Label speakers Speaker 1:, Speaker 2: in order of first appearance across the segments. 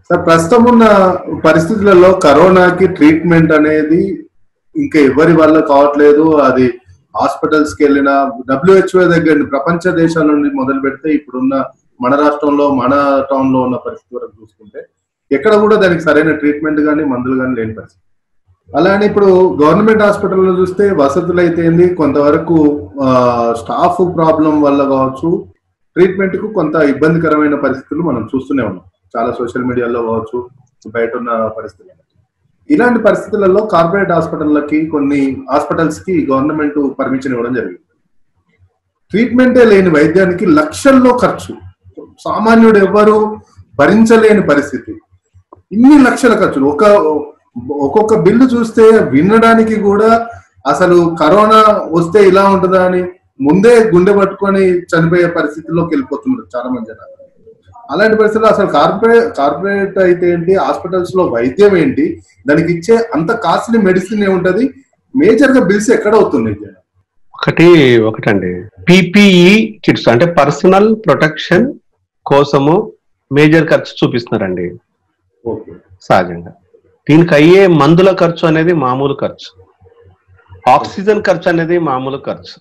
Speaker 1: Sir ప్రస్తుతం ఉన్న పరిస్థితులలో కరోనాకి ట్రీట్మెంట్ అనేది ఇంకా ఎవరి వల్ల కావట్లేదు అది హాస్పిటల్స్ కి వెళ్ళిన డబ్ల్యూహెచ్ఓ దగ్గర నుండి, ప్రపంచ దేశాల నుండి మొదలు పెడితే ఇప్పుడున్న మన రాష్ట్రంలో మన టౌన్ లో ఉన్న పరిస్థితి వరకు చూసుకుంటే ఎక్కడ కూడా దానికి సరైన ట్రీట్మెంట్ కానీ మందులు కానీ లేని పరిస్థితి అలానే ఇప్పుడు గవర్నమెంట్ హాస్పిటల్లో చూస్తే వసతులు అయితే ఏంది కొంతవరకు స్టాఫ్ ప్రాబ్లం వల్ల కావచ్చు ట్రీట్మెంట్ కు కొంత ఇబ్బందికరమైన పరిస్థితులు మనం చూస్తూనే ఉన్నాం చాలా సోషల్ మీడియాలో కావచ్చు బయట ఉన్న పరిస్థితులు ఇలాంటి పరిస్థితులలో కార్పొరేట్ హాస్పిటల్లకి కొన్ని హాస్పిటల్స్ కి గవర్నమెంట్ పర్మిషన్ ఇవ్వడం జరిగింది ట్రీట్మెంటే లేని వైద్యానికి లక్షల్లో ఖర్చు సామాన్యుడు ఎవ్వరు భరించలేని పరిస్థితి ఇన్ని లక్షల ఖర్చులు ఒక ఒక్కొక్క బిల్లు చూస్తే వినడానికి కూడా అసలు కరోనా వస్తే ఇలా ఉంటుందా అని ముందే గుండె పట్టుకొని చనిపోయే పరిస్థితుల్లోకి వెళ్ళిపోతున్నారు చాలా మంది జనాలు అలాంటి పరిస్థితుల్లో అసలు కార్పొరేట్ కార్పొరేట్ అయితే ఏంటి హాస్పిటల్స్ లో వైద్యం ఏంటి దానికి ఇచ్చే అంత కాస్ట్లీ మెడిసిన్ ఏముంటది మేజర్ గా బిల్స్ ఎక్కడ అవుతున్నాయి జనాలు?
Speaker 2: ఒకటి ఒకటండి పిపిఈ కిట్స్ అంటే పర్సనల్ ప్రొటెక్షన్ కోసము మేజర్ ఖర్చు చూపిస్తున్నారండి
Speaker 1: ఓకే
Speaker 2: సహజంగా దీనికి అయ్యే మందుల ఖర్చు అనేది మామూలు ఖర్చు ఆక్సిజన్ ఖర్చు అనేది మామూలు ఖర్చు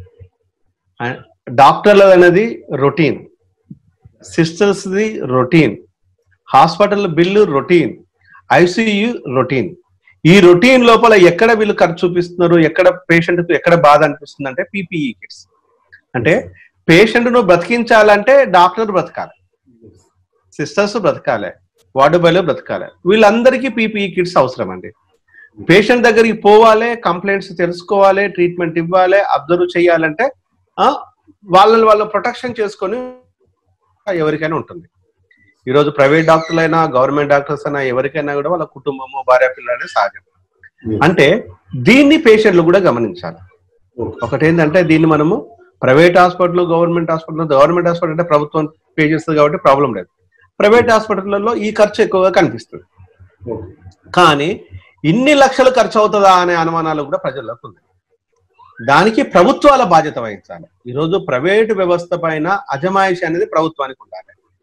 Speaker 2: డాక్టర్లు అనేది routine sisters the routine hospital bill routine ICU routine ఈ రొటీన్ లోపల ఎక్కడ వీళ్ళు ఖర్చు చూపిస్తున్నారు ఎక్కడ పేషెంట్ కు ఎక్కడ బాధ అనిపిస్తుంది అంటే పీపీఈ కిట్స్ అంటే పేషెంట్ ను బ్రతికించాలంటే డాక్టర్ బ్రతకాలి సిస్టర్స్ బ్రతకాలి వార్డు బాయ్లు బ్రతకాలి వీళ్ళందరికీ పీపీఈ కిట్స్ అవసరం అండి పేషెంట్ దగ్గరికి పోవాలి కంప్లైంట్స్ తెలుసుకోవాలి ట్రీట్మెంట్ ఇవ్వాలి అబ్జర్వ్ చేయాలంటే ఆ, వాళ్ళని వాళ్ళు ప్రొటెక్షన్ చేసుకొని ఎవరికైనా ఉంటుంది ఈరోజు ప్రైవేట్ డాక్టర్లు అయినా గవర్నమెంట్ డాక్టర్స్ అయినా ఎవరికైనా కూడా వాళ్ళ కుటుంబము భార్య పిల్లలు అనేది సహజం అంటే దీన్ని పేషెంట్లు కూడా గమనించాలి
Speaker 1: ఓకే.
Speaker 2: ఒకటి ఏంటంటే దీన్ని మనము private hospital government hospital government hospital అంటే ప్రభుత్వం పే చేస్తుంది కాబట్టి ప్రాబ్లం లేదు ప్రైవేట్ హాస్పిటల్లో ఈ ఖర్చు ఎక్కువగా కనిపిస్తుంది
Speaker 1: ఓకే.
Speaker 2: కానీ ఇన్ని లక్షలు ఖర్చు అవుతుందా అనే అనుమానాలు కూడా ప్రజల్లోకి ఉంది దానికి ప్రభుత్వాల బాధ్యత వహించాలి ఈరోజు ప్రైవేటు వ్యవస్థ పైన అజమాయిషి అనేది ప్రభుత్వానికి ఉండాలి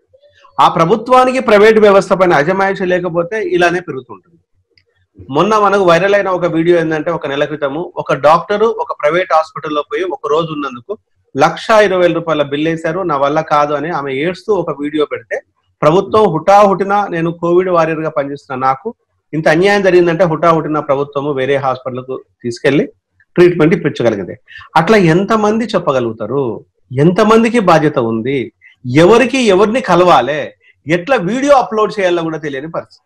Speaker 2: ఆ ప్రభుత్వానికి ప్రైవేటు వ్యవస్థ పైన అజమాయిషి లేకపోతే ఇలానే పెరుగుతుంటుంది మొన్న మనకు వైరల్ అయిన ఒక వీడియో ఏంటంటే ఒక నెల క్రితము ఒక డాక్టరు ఒక ప్రైవేట్ హాస్పిటల్లో పోయి ఒక రోజు ఉన్నందుకు లక్ష ఇరవై వేల రూపాయల బిల్ వేశారు నా వల్ల కాదు అని ఆమె ఏడుస్తూ ఒక వీడియో పెడితే ప్రభుత్వం హుటాహుటిన నేను కోవిడ్ వారియర్ గా పనిచేస్తున్న నాకు ఇంత అన్యాయం జరిగిందంటే హుటాహుటిన ప్రభుత్వము వేరే హాస్పిటల్కు తీసుకెళ్లి ట్రీట్మెంట్ ఇప్పించగలిగింది అట్లా ఎంతమంది చెప్పగలుగుతారు ఎంతమందికి బాధ్యత ఉంది ఎవరికి ఎవరిని కలవాలి ఎట్లా వీడియో అప్లోడ్ చేయాలో కూడా తెలియని పరిస్థితి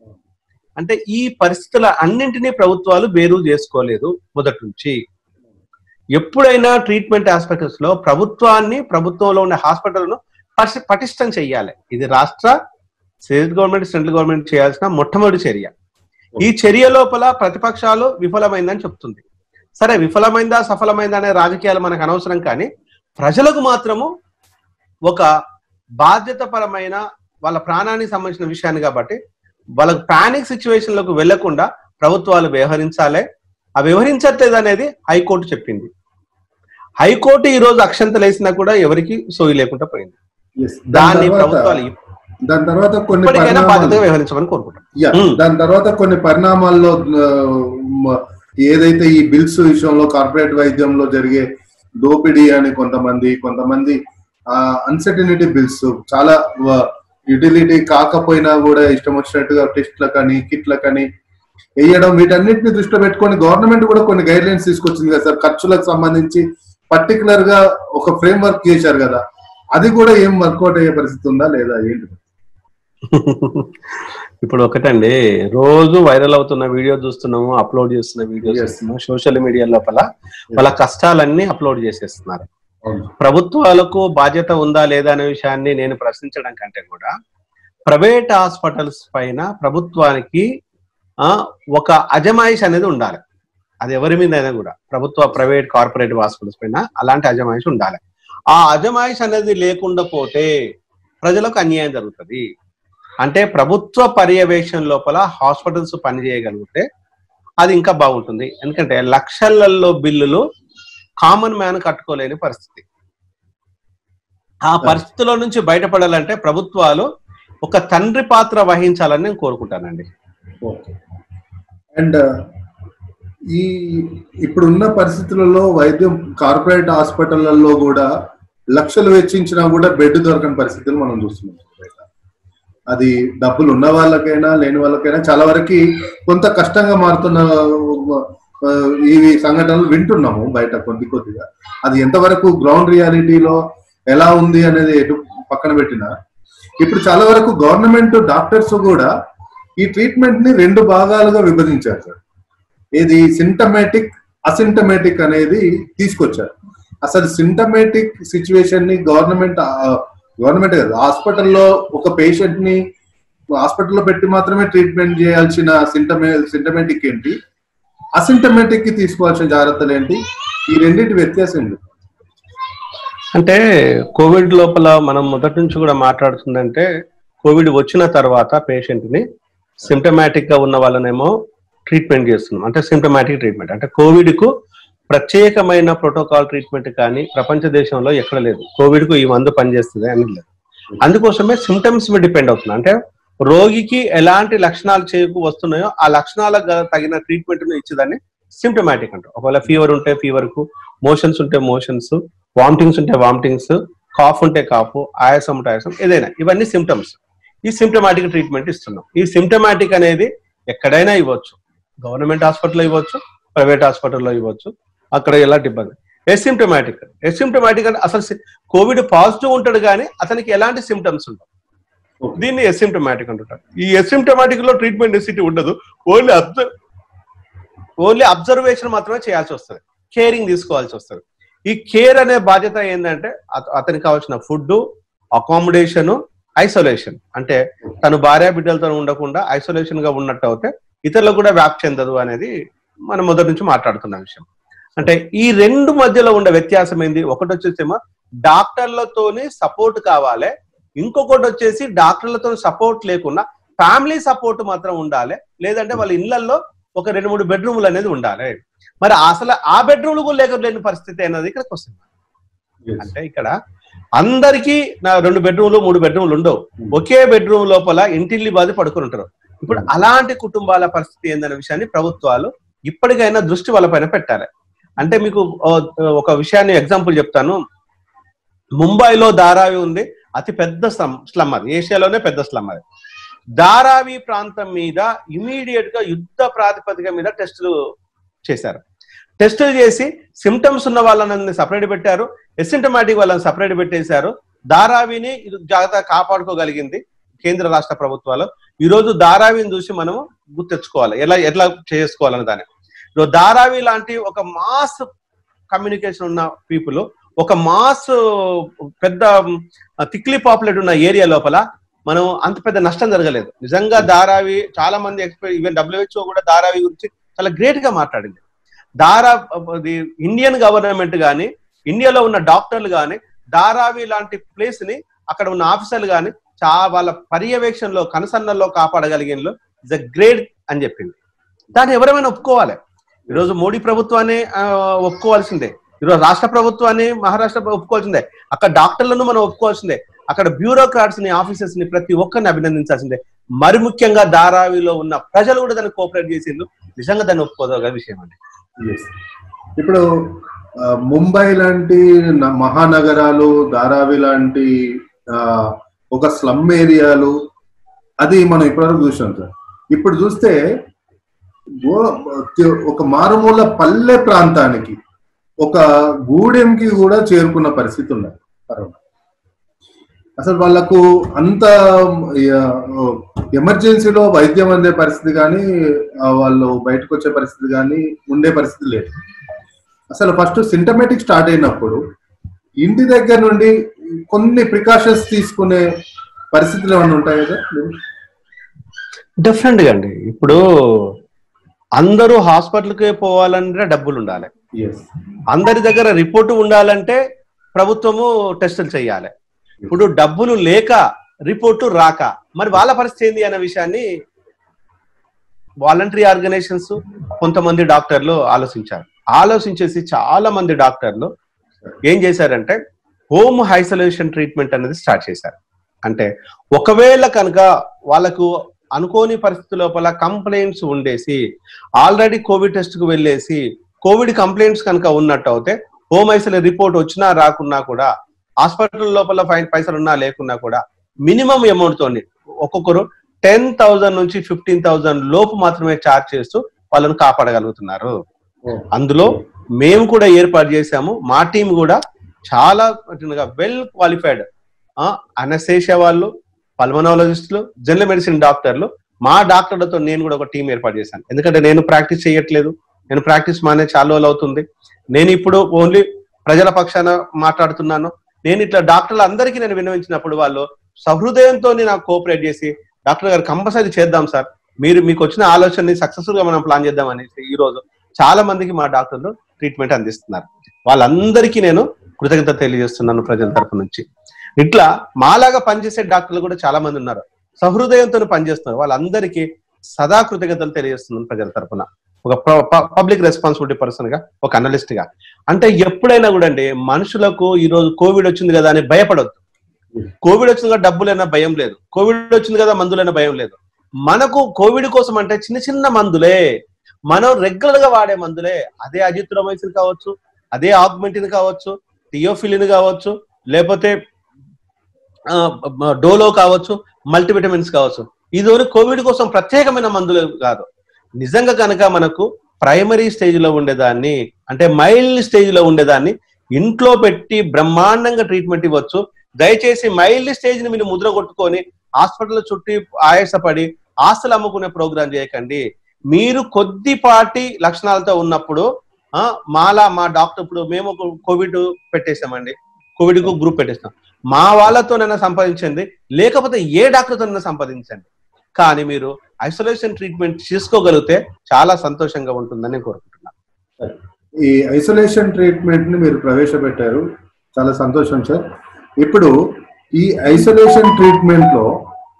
Speaker 2: అంటే ఈ పరిస్థితుల అన్నింటినీ ప్రభుత్వాలు బేరు చేసుకోలేదు మొదటి నుంచి ఎప్పుడైనా ట్రీట్మెంట్ హాస్పిటల్స్ లో ప్రభుత్వాన్ని ప్రభుత్వంలో ఉన్న హాస్పిటల్ను పటి- పటిష్టం చెయ్యాలి ఇది రాష్ట్ర స్టేట్ గవర్నమెంట్ సెంట్రల్ గవర్నమెంట్ చేయాల్సిన మొట్టమొదటి చర్య ఈ చర్య లోపల ప్రతిపక్షాలు విఫలమైందని చెప్తుంది సరే విఫలమైందా సఫలమైందా అనే రాజకీయాలు మనకు అనవసరం కానీ ప్రజలకు మాత్రము ఒక బాధ్యతపరమైన వాళ్ళ ప్రాణానికి సంబంధించిన విషయాన్ని కాబట్టి వాళ్ళకు పానిక్ సిచ్యువేషన్ లకు వెళ్లకుండా ప్రభుత్వాలు వ్యవహరించాలి ఆ వ్యవహరించట్లేదు అనేది హైకోర్టు చెప్పింది హైకోర్టు ఈ రోజు అక్షంతలు వేసినా కూడా ఎవరికి సోయి లేకుండా పోయింది
Speaker 1: Yes. దాని
Speaker 2: దాన్ని
Speaker 1: తర్వాత-
Speaker 2: ప్రభుత్వాలు
Speaker 1: దాని తర్వాత కొన్ని
Speaker 2: ఇప్పటికైనా బాధ్యతగా
Speaker 1: పరిణామాలు
Speaker 2: వ్యవహరించమని కోరుకుంటాం
Speaker 1: యా,
Speaker 2: మ్మ్.
Speaker 1: దాని తర్వాత కొన్ని పరిణామాల్లో ఆ, మ- ఏదైతే ఈ బిల్స్ విషయంలో కార్పొరేట్ వైద్యంలో జరిగే దోపిడీ అని కొంతమంది కొంతమంది అన్సర్టినిటీ బిల్స్ చాలా యూటిలిటీ కాకపోయినా కూడా ఇష్టం వచ్చినట్టుగా టెస్ట్లకని కిట్లకని వేయడం వీటన్నిటిని దృష్టిలో పెట్టుకొని గవర్నమెంట్ కూడా కొన్ని గైడ్ లైన్స్ తీసుకొచ్చింది కదా సార్ ఖర్చులకు సంబంధించి పర్టికులర్ గా ఒక ఫ్రేమ్ వర్క్ చేశారు కదా అది కూడా ఏం వర్కౌట్ అయ్యే పరిస్థితి ఉందా లేదా ఏంటి
Speaker 2: ఇప్పుడు ఒకటండి రోజు వైరల్ అవుతున్న వీడియో చూస్తున్నాము అప్లోడ్ చేస్తున్న వీడియో
Speaker 1: Yes.
Speaker 2: చూస్తున్నాము సోషల్ మీడియా లోపల వాళ్ళ కష్టాలన్నీ అప్లోడ్ చేసేస్తున్నారు
Speaker 1: అవును.
Speaker 2: ప్రభుత్వాలకు బాధ్యత ఉందా లేదా అనే విషయాన్ని నేను ప్రశ్నించడం కంటే కూడా ప్రైవేట్ హాస్పిటల్స్ పైన ప్రభుత్వానికి ఆ, ఒక అజమాయిష్ అనేది ఉండాలి అది ఎవరి మీద అయినా కూడా ప్రభుత్వ ప్రైవేట్ కార్పొరేట్ హాస్పిటల్స్ పైన అలాంటి అజమాయిష్ ఉండాలి ఆ అజమాయిష్ అనేది లేకుండా పోతే ప్రజలకు అన్యాయం జరుగుతుంది అంటే ప్రభుత్వ పర్యవేక్షణ లోపల హాస్పిటల్స్ పనిచేయగలిగితే అది ఇంకా బాగుంటుంది ఎందుకంటే లక్షలలో బిల్లులు కామన్ మ్యాన్ కట్టుకోలేని పరిస్థితి ఆ పరిస్థితిలో నుంచి బయటపడాలంటే ప్రభుత్వాలు ఒక తండ్రి పాత్ర వహించాలని నేను కోరుకుంటానండి
Speaker 1: ఓకే అండ్ ఈ ఇప్పుడున్న పరిస్థితులలో వైద్యం కార్పొరేట్ హాస్పిటళ్లలో కూడా లక్షలు వెచ్చించినా కూడా బెడ్ దొరకని పరిస్థితులు మనం చూస్తున్నాం బయట. అది డబ్బులు ఉన్న వాళ్ళకైనా లేని వాళ్ళకైనా చాలా వరకు కొంత కష్టంగా మారుతున్న ఆ, ఈ సంఘటనలు వింటున్నాము బయట కొద్ది కొద్దిగా అది ఎంతవరకు గ్రౌండ్ రియాలిటీలో ఎలా ఉంది అనేది ఎటు పక్కన పెట్టినా ఇప్పుడు చాలా వరకు గవర్నమెంట్ డాక్టర్స్ కూడా ఈ ట్రీట్మెంట్ ని రెండు భాగాలుగా విభజించారు సార్ ఇది సింటమేటిక్ అసింటమేటిక్ అనేది తీసుకొచ్చారు అసలు సింటమేటిక్ సిచ్యువేషన్ ని గవర్నమెంట్ గవర్నమెంట్ కాదు హాస్పిటల్లో ఒక పేషెంట్ ని హాస్పిటల్లో పెట్టి మాత్రమే ట్రీట్మెంట్ చేయాల్సిన సింటమే సింటమేటిక్ ఏంటి అసింటమేటిక్ కి తీసుకోవాల్సిన జాగ్రత్తలు ఏంటి ఈ రెండింటి వ్యత్యాసం ఏంటి
Speaker 2: అంటే కోవిడ్ లోపల మనం మొదటి నుంచి కూడా మాట్లాడుతుందంటే కోవిడ్ వచ్చిన తర్వాత పేషెంట్ ని సిమ్టమాటిక్ గా ఉన్న వాళ్ళనేమో ట్రీట్మెంట్ చేస్తున్నాం అంటే సిమ్టమాటిక్ ట్రీట్మెంట్ అంటే కోవిడ్ కు ప్రత్యేకమైన ప్రోటోకాల్ ట్రీట్మెంట్ కానీ ప్రపంచ దేశంలో ఎక్కడ లేదు కోవిడ్ కు ఈ మందు పనిచేస్తుంది అని లేదు అందుకోసమే సిమ్టమ్స్ మీద డిపెండ్ అవుతుంది అంటే రోగికి ఎలాంటి లక్షణాలు చేకు వస్తున్నాయో ఆ లక్షణాలకు గల తగిన ట్రీట్మెంట్ ను ఇచ్చేదాన్ని సిమ్టమాటిక్ అంటారు ఒకవేళ ఫీవర్ ఉంటే ఫీవర్ కు మోషన్స్ ఉంటే మోషన్స్ వామిటింగ్స్ ఉంటే వామిటింగ్స్ కాఫ్ ఉంటే కాఫ్ ఆయాసం ఉంటే ఆయాసం ఏదైనా ఇవన్నీ సిమ్టమ్స్ ఈ సిమ్టమాటిక్ ట్రీట్మెంట్ ఇస్తున్నాం ఈ సిమ్టమాటిక్ అనేది ఎక్కడైనా ఇవ్వచ్చు గవర్నమెంట్ హాస్పిటల్లో ఇవ్వచ్చు ప్రైవేట్ హాస్పిటల్లో ఇవ్వచ్చు అక్కడ ఎలాంటి ఇబ్బంది ఎసిమ్టమాటిక్ ఎసిమ్టమాటిక్ అంటే అసలు కోవిడ్ పాజిటివ్ ఉంటాడు కానీ అతనికి ఎలాంటి సిమ్టమ్స్ ఉండవు దీన్ని ఎసిమ్టమాటిక్ అంటుంటారు ఈ ఎసిమ్టమాటిక్ లో ట్రీట్మెంట్ నెసిటీ ఉండదు ఓన్లీ అబ్జర్వ్ ఓన్లీ అబ్జర్వేషన్ మాత్రమే చేయాల్సి వస్తుంది కేరింగ్ తీసుకోవాల్సి వస్తుంది ఈ కేర్ అనే బాధ్యత ఏంటంటే అత- అతనికి కావాల్సిన ఫుడ్ అకామిడేషన్ ఐసోలేషన్ అంటే తను భార్య బిడ్డలతో ఉండకుండా ఐసోలేషన్ గా ఉన్నట్టు అయితే ఇతరులకు కూడా వ్యాప్తి చెందదు అనేది మనం మొదటి నుంచి మాట్లాడుతున్న విషయం అంటే ఈ రెండు మధ్యలో ఉండే వ్యత్యాసం ఏంది ఒకటి వచ్చేసేమో డాక్టర్లతోని సపోర్ట్ కావాలి ఇంకొకటి వచ్చేసి డాక్టర్లతో సపోర్ట్ లేకుండా ఫ్యామిలీ సపోర్ట్ మాత్రం ఉండాలి లేదంటే వాళ్ళ ఇళ్లలో ఒక రెండు మూడు బెడ్రూమ్లు అనేది ఉండాలి మరి అసలు ఆ బెడ్రూమ్లు కూడా లేకపోలేని పరిస్థితి అనేది ఇక్కడికి వస్తుంది అంటే ఇక్కడ అందరికీ నా రెండు బెడ్రూమ్లు మూడు బెడ్రూమ్లు ఉండవు ఒకే బెడ్రూమ్ లోపల ఇంటిల్లి బాధ పడుకుని ఉంటారు ఇప్పుడు అలాంటి కుటుంబాల పరిస్థితి ఏందనే విషయాన్ని ప్రభుత్వాలు ఇప్పటికైనా దృష్టి వాళ్ళపైన పెట్టాలి అంటే మీకు ఓ, ఒక విషయాన్ని ఎగ్జాంపుల్ చెప్తాను ముంబైలో ధారావి ఉంది అతి పెద్ద స్లమ్ స్లమ్ అది ఏషియాలోనే పెద్ద స్లమ్ అది ధారావి ప్రాంతం మీద ఇమీడియట్ గా యుద్ధ ప్రాతిపదిక మీద టెస్టులు చేశారు టెస్టులు చేసి సిమ్టమ్స్ ఉన్న వాళ్ళని సపరేట్ పెట్టారు ఎసింటమాటిక్ వాళ్ళని సపరేట్ పెట్టేశారు ధారావిని ఇది జాగ్రత్తగా కాపాడుకోగలిగింది కేంద్ర రాష్ట్ర ప్రభుత్వాలు ఈ రోజు ధారావిని చూసి మనము గుర్తెచ్చుకోవాలి ఎలా ఎట్లా చేసుకోవాలని దాన్ని ఇప్పుడు ధారావి లాంటి ఒక మాస్ కమ్యూనికేషన్ ఉన్న పీపుల్ ఒక మాస్ పెద్ద థిక్లీ పాపులేట్ ఉన్న ఏరియా లోపల మనం అంత పెద్ద నష్టం జరగలేదు నిజంగా ధారావి చాలా మంది ఎక్స్పెక్ట్ ఈవెన్ డబ్ల్యూహెచ్ఓ కూడా ధారావి గురించి చాలా గ్రేట్ గా మాట్లాడింది ధారా అది ఇండియన్ గవర్నమెంట్ గాని ఇండియాలో ఉన్న డాక్టర్లు గాని ధారావి లాంటి ప్లేస్ ని అక్కడ ఉన్న ఆఫీసర్లు గాని చా వాళ్ళ పర్యవేక్షణలో కనసన్నల్లో కాపాడగలిగినలో ఇస్ అ గ్రేట్ అని చెప్పింది దాన్ని ఎవరైనా ఒప్పుకోవాలి ఈరోజు మోడీ ప్రభుత్వాన్ని ఆ, ఒప్పుకోవాల్సిందే ఈరోజు రాష్ట్ర ప్రభుత్వాన్ని మహారాష్ట్ర ప్రభుత్వం ఒప్పుకోవాల్సిందే అక్కడ డాక్టర్లను మనం ఒప్పుకోవాల్సిందే అక్కడ బ్యూరోక్రాట్స్ ని ఆఫీసర్స్ ని ప్రతి ఒక్కరిని అభినందించాల్సిందే మరి ముఖ్యంగా ధారావిలో ఉన్న ప్రజలు కూడా దాన్ని కోఆపరేట్ చేసిండ్రు నిజంగా దాన్ని ఒప్పుకోదగ్గ విషయం అండి
Speaker 1: Yes. ఇప్పుడు ఆ, ముంబై లాంటి న- మహానగరాలు ధారావి లాంటి ఆ, ఒక స్లమ్ ఏరియాలు అది మనం ఇప్పటివరకు చూసాం సార్ ఇప్పుడు చూస్తే గో- ఒక మారుమూల పల్లె ప్రాంతానికి ఒక గూడెంకి కూడా చేరుకున్న పరిస్థితి ఉన్నది కరోనా అసలు వాళ్ళకు అంత ఎమర్జెన్సీలో వైద్యం అందే పరిస్థితి కానీ ఆ, వాళ్ళు బయటకు వచ్చే పరిస్థితి కానీ ఉండే పరిస్థితి లేదు అసలు ఫస్ట్ సింటమేటిక్ స్టార్ట్ అయినప్పుడు ఇంటి దగ్గర నుండి కొన్ని ప్రికాషన్స్ తీసుకునే పరిస్థితులు ఏమైనా ఉంటాయి కదా
Speaker 2: డిఫరెంట్ గా అండి ఇప్పుడు అందరూ హాస్పిటల్కి పోవాలంటే డబ్బులు ఉండాలి
Speaker 1: ఎస్
Speaker 2: అందరి దగ్గర రిపోర్టు ఉండాలంటే ప్రభుత్వము టెస్టులు చేయాలి ఇప్పుడు డబ్బులు లేక రిపోర్టు రాక మరి వాళ్ళ పరిస్థితి ఏంది అనే విషయాన్ని వాలంటరీ ఆర్గనైజేషన్స్ కొంతమంది డాక్టర్లు ఆలోచించారు ఆలోచించేసి చాలా మంది డాక్టర్లు ఏం చేశారంటే హోమ్ ఐసోలేషన్ ట్రీట్మెంట్ అనేది స్టార్ట్ చేశారు అంటే ఒకవేళ కనుక వాళ్ళకు అనుకోని పరిస్థితి లోపల కంప్లైంట్స్ ఉండేసి ఆల్రెడీ కోవిడ్ టెస్ట్ కు వెళ్ళేసి కోవిడ్ కంప్లైంట్స్ కనుక ఉన్నట్టు అయితే హోమ్ ఐసోలేట్ రిపోర్ట్ వచ్చినా రాకున్నా కూడా హాస్పిటల్ లోపల ఫైన్ పైసలు ఉన్నా లేకున్నా కూడా మినిమం అమౌంట్ తోని ఒక్కొక్కరు టెన్ థౌసండ్ నుంచి ఫిఫ్టీన్ థౌసండ్ లోపు మాత్రమే ఛార్జ్ చేస్తూ వాళ్ళను కాపాడగలుగుతున్నారు అందులో మేము కూడా ఏర్పాటు చేశాము మా టీం కూడా చాలా వెల్ క్వాలిఫైడ్ అనసేషియా వాళ్ళు పల్మనాలజిస్టులు జనరల్ మెడిసిన్ డాక్టర్లు మా డాక్టర్లతో నేను కూడా ఒక టీం ఏర్పాటు చేశాను ఎందుకంటే నేను ప్రాక్టీస్ చేయట్లేదు నేను ప్రాక్టీస్ మానే చాలా రోజులు అవుతుంది నేను ఇప్పుడు ఓన్లీ ప్రజల పక్షాన మాట్లాడుతున్నాను నేను ఇట్లా డాక్టర్లు అందరికీ నేను విన్నవించినప్పుడు వాళ్ళు సహృదయంతో నాకు కోఆపరేట్ చేసి డాక్టర్ గారు కంపల్సరీ చేద్దాం సార్ మీరు మీకు వచ్చిన ఆలోచనని సక్సెస్ఫుల్ గా మనం ప్లాన్ చేద్దాం అనేసి ఈ రోజు చాలా మందికి మా డాక్టర్లు ట్రీట్మెంట్ అందిస్తున్నారు వాళ్ళందరికీ నేను కృతజ్ఞత తెలియజేస్తున్నాను ప్రజల తరపు నుంచి ఇట్లా మాలాగా పనిచేసే డాక్టర్లు కూడా చాలా మంది ఉన్నారు సహృదయంతో పనిచేస్తున్నారు వాళ్ళందరికీ సదా కృతజ్ఞతలు తెలియజేస్తున్నాను ప్రజల తరపున ఒక పబ్లిక్ రెస్పాన్సిబిలిటీ పర్సన్ గా ఒక అనలిస్ట్ గా అంటే ఎప్పుడైనా కూడా అండి మనుషులకు ఈ రోజు కోవిడ్ వచ్చింది కదా అని భయపడొద్దు కోవిడ్ వచ్చింది కదా డబ్బులైనా భయం లేదు కోవిడ్ వచ్చింది కదా మందులైనా భయం లేదు మనకు కోవిడ్ కోసం అంటే చిన్న చిన్న మందులే మనం రెగ్యులర్ గా వాడే మందులే అదే అజిత్రోమైసిన్ కావచ్చు అదే ఆగ్మెంటిన్ కావచ్చు టియోఫిలిన్ కావచ్చు లేకపోతే ఆ, డోలో కావచ్చు మల్టీవిటమిన్స్ కావచ్చు ఇది కోవిడ్ కోసం ప్రత్యేకమైన మందులు కాదు నిజంగా కనుక మనకు ప్రైమరీ స్టేజ్ లో ఉండేదాన్ని అంటే మైల్డ్ స్టేజ్ లో ఉండేదాన్ని ఇంట్లో పెట్టి బ్రహ్మాండంగా ట్రీట్మెంట్ ఇవ్వచ్చు దయచేసి మైల్డ్ స్టేజ్ ని మీరు ముద్ర కొట్టుకొని హాస్పిటల్ చుట్టి ఆయాసపడి ఆస్తులు అమ్ముకునే ప్రోగ్రామ్ చేయకండి మీరు కొద్దిపాటి లక్షణాలతో ఉన్నప్పుడు ఆ మాలా మా డాక్టర్ ఇప్పుడు మేము ఒక కోవిడ్ పెట్టేసామండి కోవిడ్ కు గ్రూప్ పెట్టేస్తాం మా వాళ్ళతోనైనా సంపాదించండి లేకపోతే ఏ డాక్టర్తోనైనా సంపాదించండి కానీ మీరు ఐసోలేషన్ ట్రీట్మెంట్ చేసుకోగలిగితే చాలా సంతోషంగా ఉంటుందని నేను కోరుకుంటున్నాను
Speaker 1: ఈ ఐసోలేషన్ ట్రీట్మెంట్ ని మీరు ప్రవేశపెట్టారు చాలా సంతోషం సార్ ఇప్పుడు ఈ ఐసోలేషన్ ట్రీట్మెంట్ లో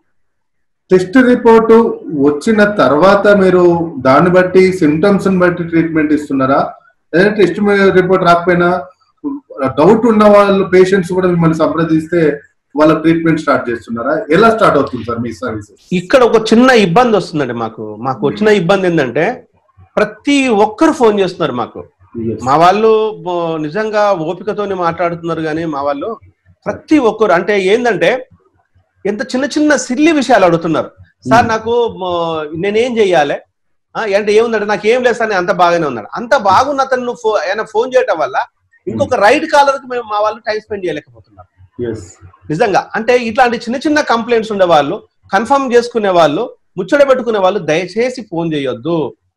Speaker 1: టెస్ట్ రిపోర్ట్ వచ్చిన తర్వాత మీరు దాన్ని బట్టి సిమ్టమ్స్ బట్టి ట్రీట్మెంట్ ఇస్తున్నారా లేదా టెస్ట్ రిపోర్ట్ రాకపోయినా డౌట్ ఉన్న వాళ్ళు పేషెంట్స్ కూడా మిమ్మల్ని సంప్రదిస్తే వాళ్ళ ట్రీట్మెంట్ స్టార్ట్ చేస్తున్నారా ఎలా స్టార్ట్ అవుతుంది సార్ మీ సర్వీసెస్
Speaker 2: ఇక్కడ ఒక చిన్న ఇబ్బంది వస్తుందండి మాకు మాకు వచ్చిన ఇబ్బంది ఏంటంటే ప్రతి ఒక్కరు ఫోన్ చేస్తున్నారు మాకు మా వాళ్ళు బో- నిజంగా ఓపికతోని మాట్లాడుతున్నారు కానీ మా వాళ్ళు ప్రతి ఒక్కరు అంటే ఏంటంటే ఎంత చిన్న చిన్న సిల్లి విషయాలు అడుగుతున్నారు సార్ నాకు మ- నేనేం చెయ్యాలి ఆ, అంటే ఏముందంటే నాకు ఏం లేదు సార్ నేను అంత బాగానే ఉన్నాడు అంత బాగున్న అతను నువ్వు ఫో- ఆయన ఫోన్ చేయటం వల్ల ఇంకొక రైట్ కాలర్ కి మేము మా వాళ్ళు టైం స్పెండ్ చేయలేకపోతున్నారు నిజంగా అంటే ఇట్లాంటి చిన్న చిన్న కంప్లైంట్స్ ఉండే వాళ్ళు కన్ఫర్మ్ చేసుకునే వాళ్ళు ముచ్చట పెట్టుకునే వాళ్ళు దయచేసి ఫోన్ చేయొద్దు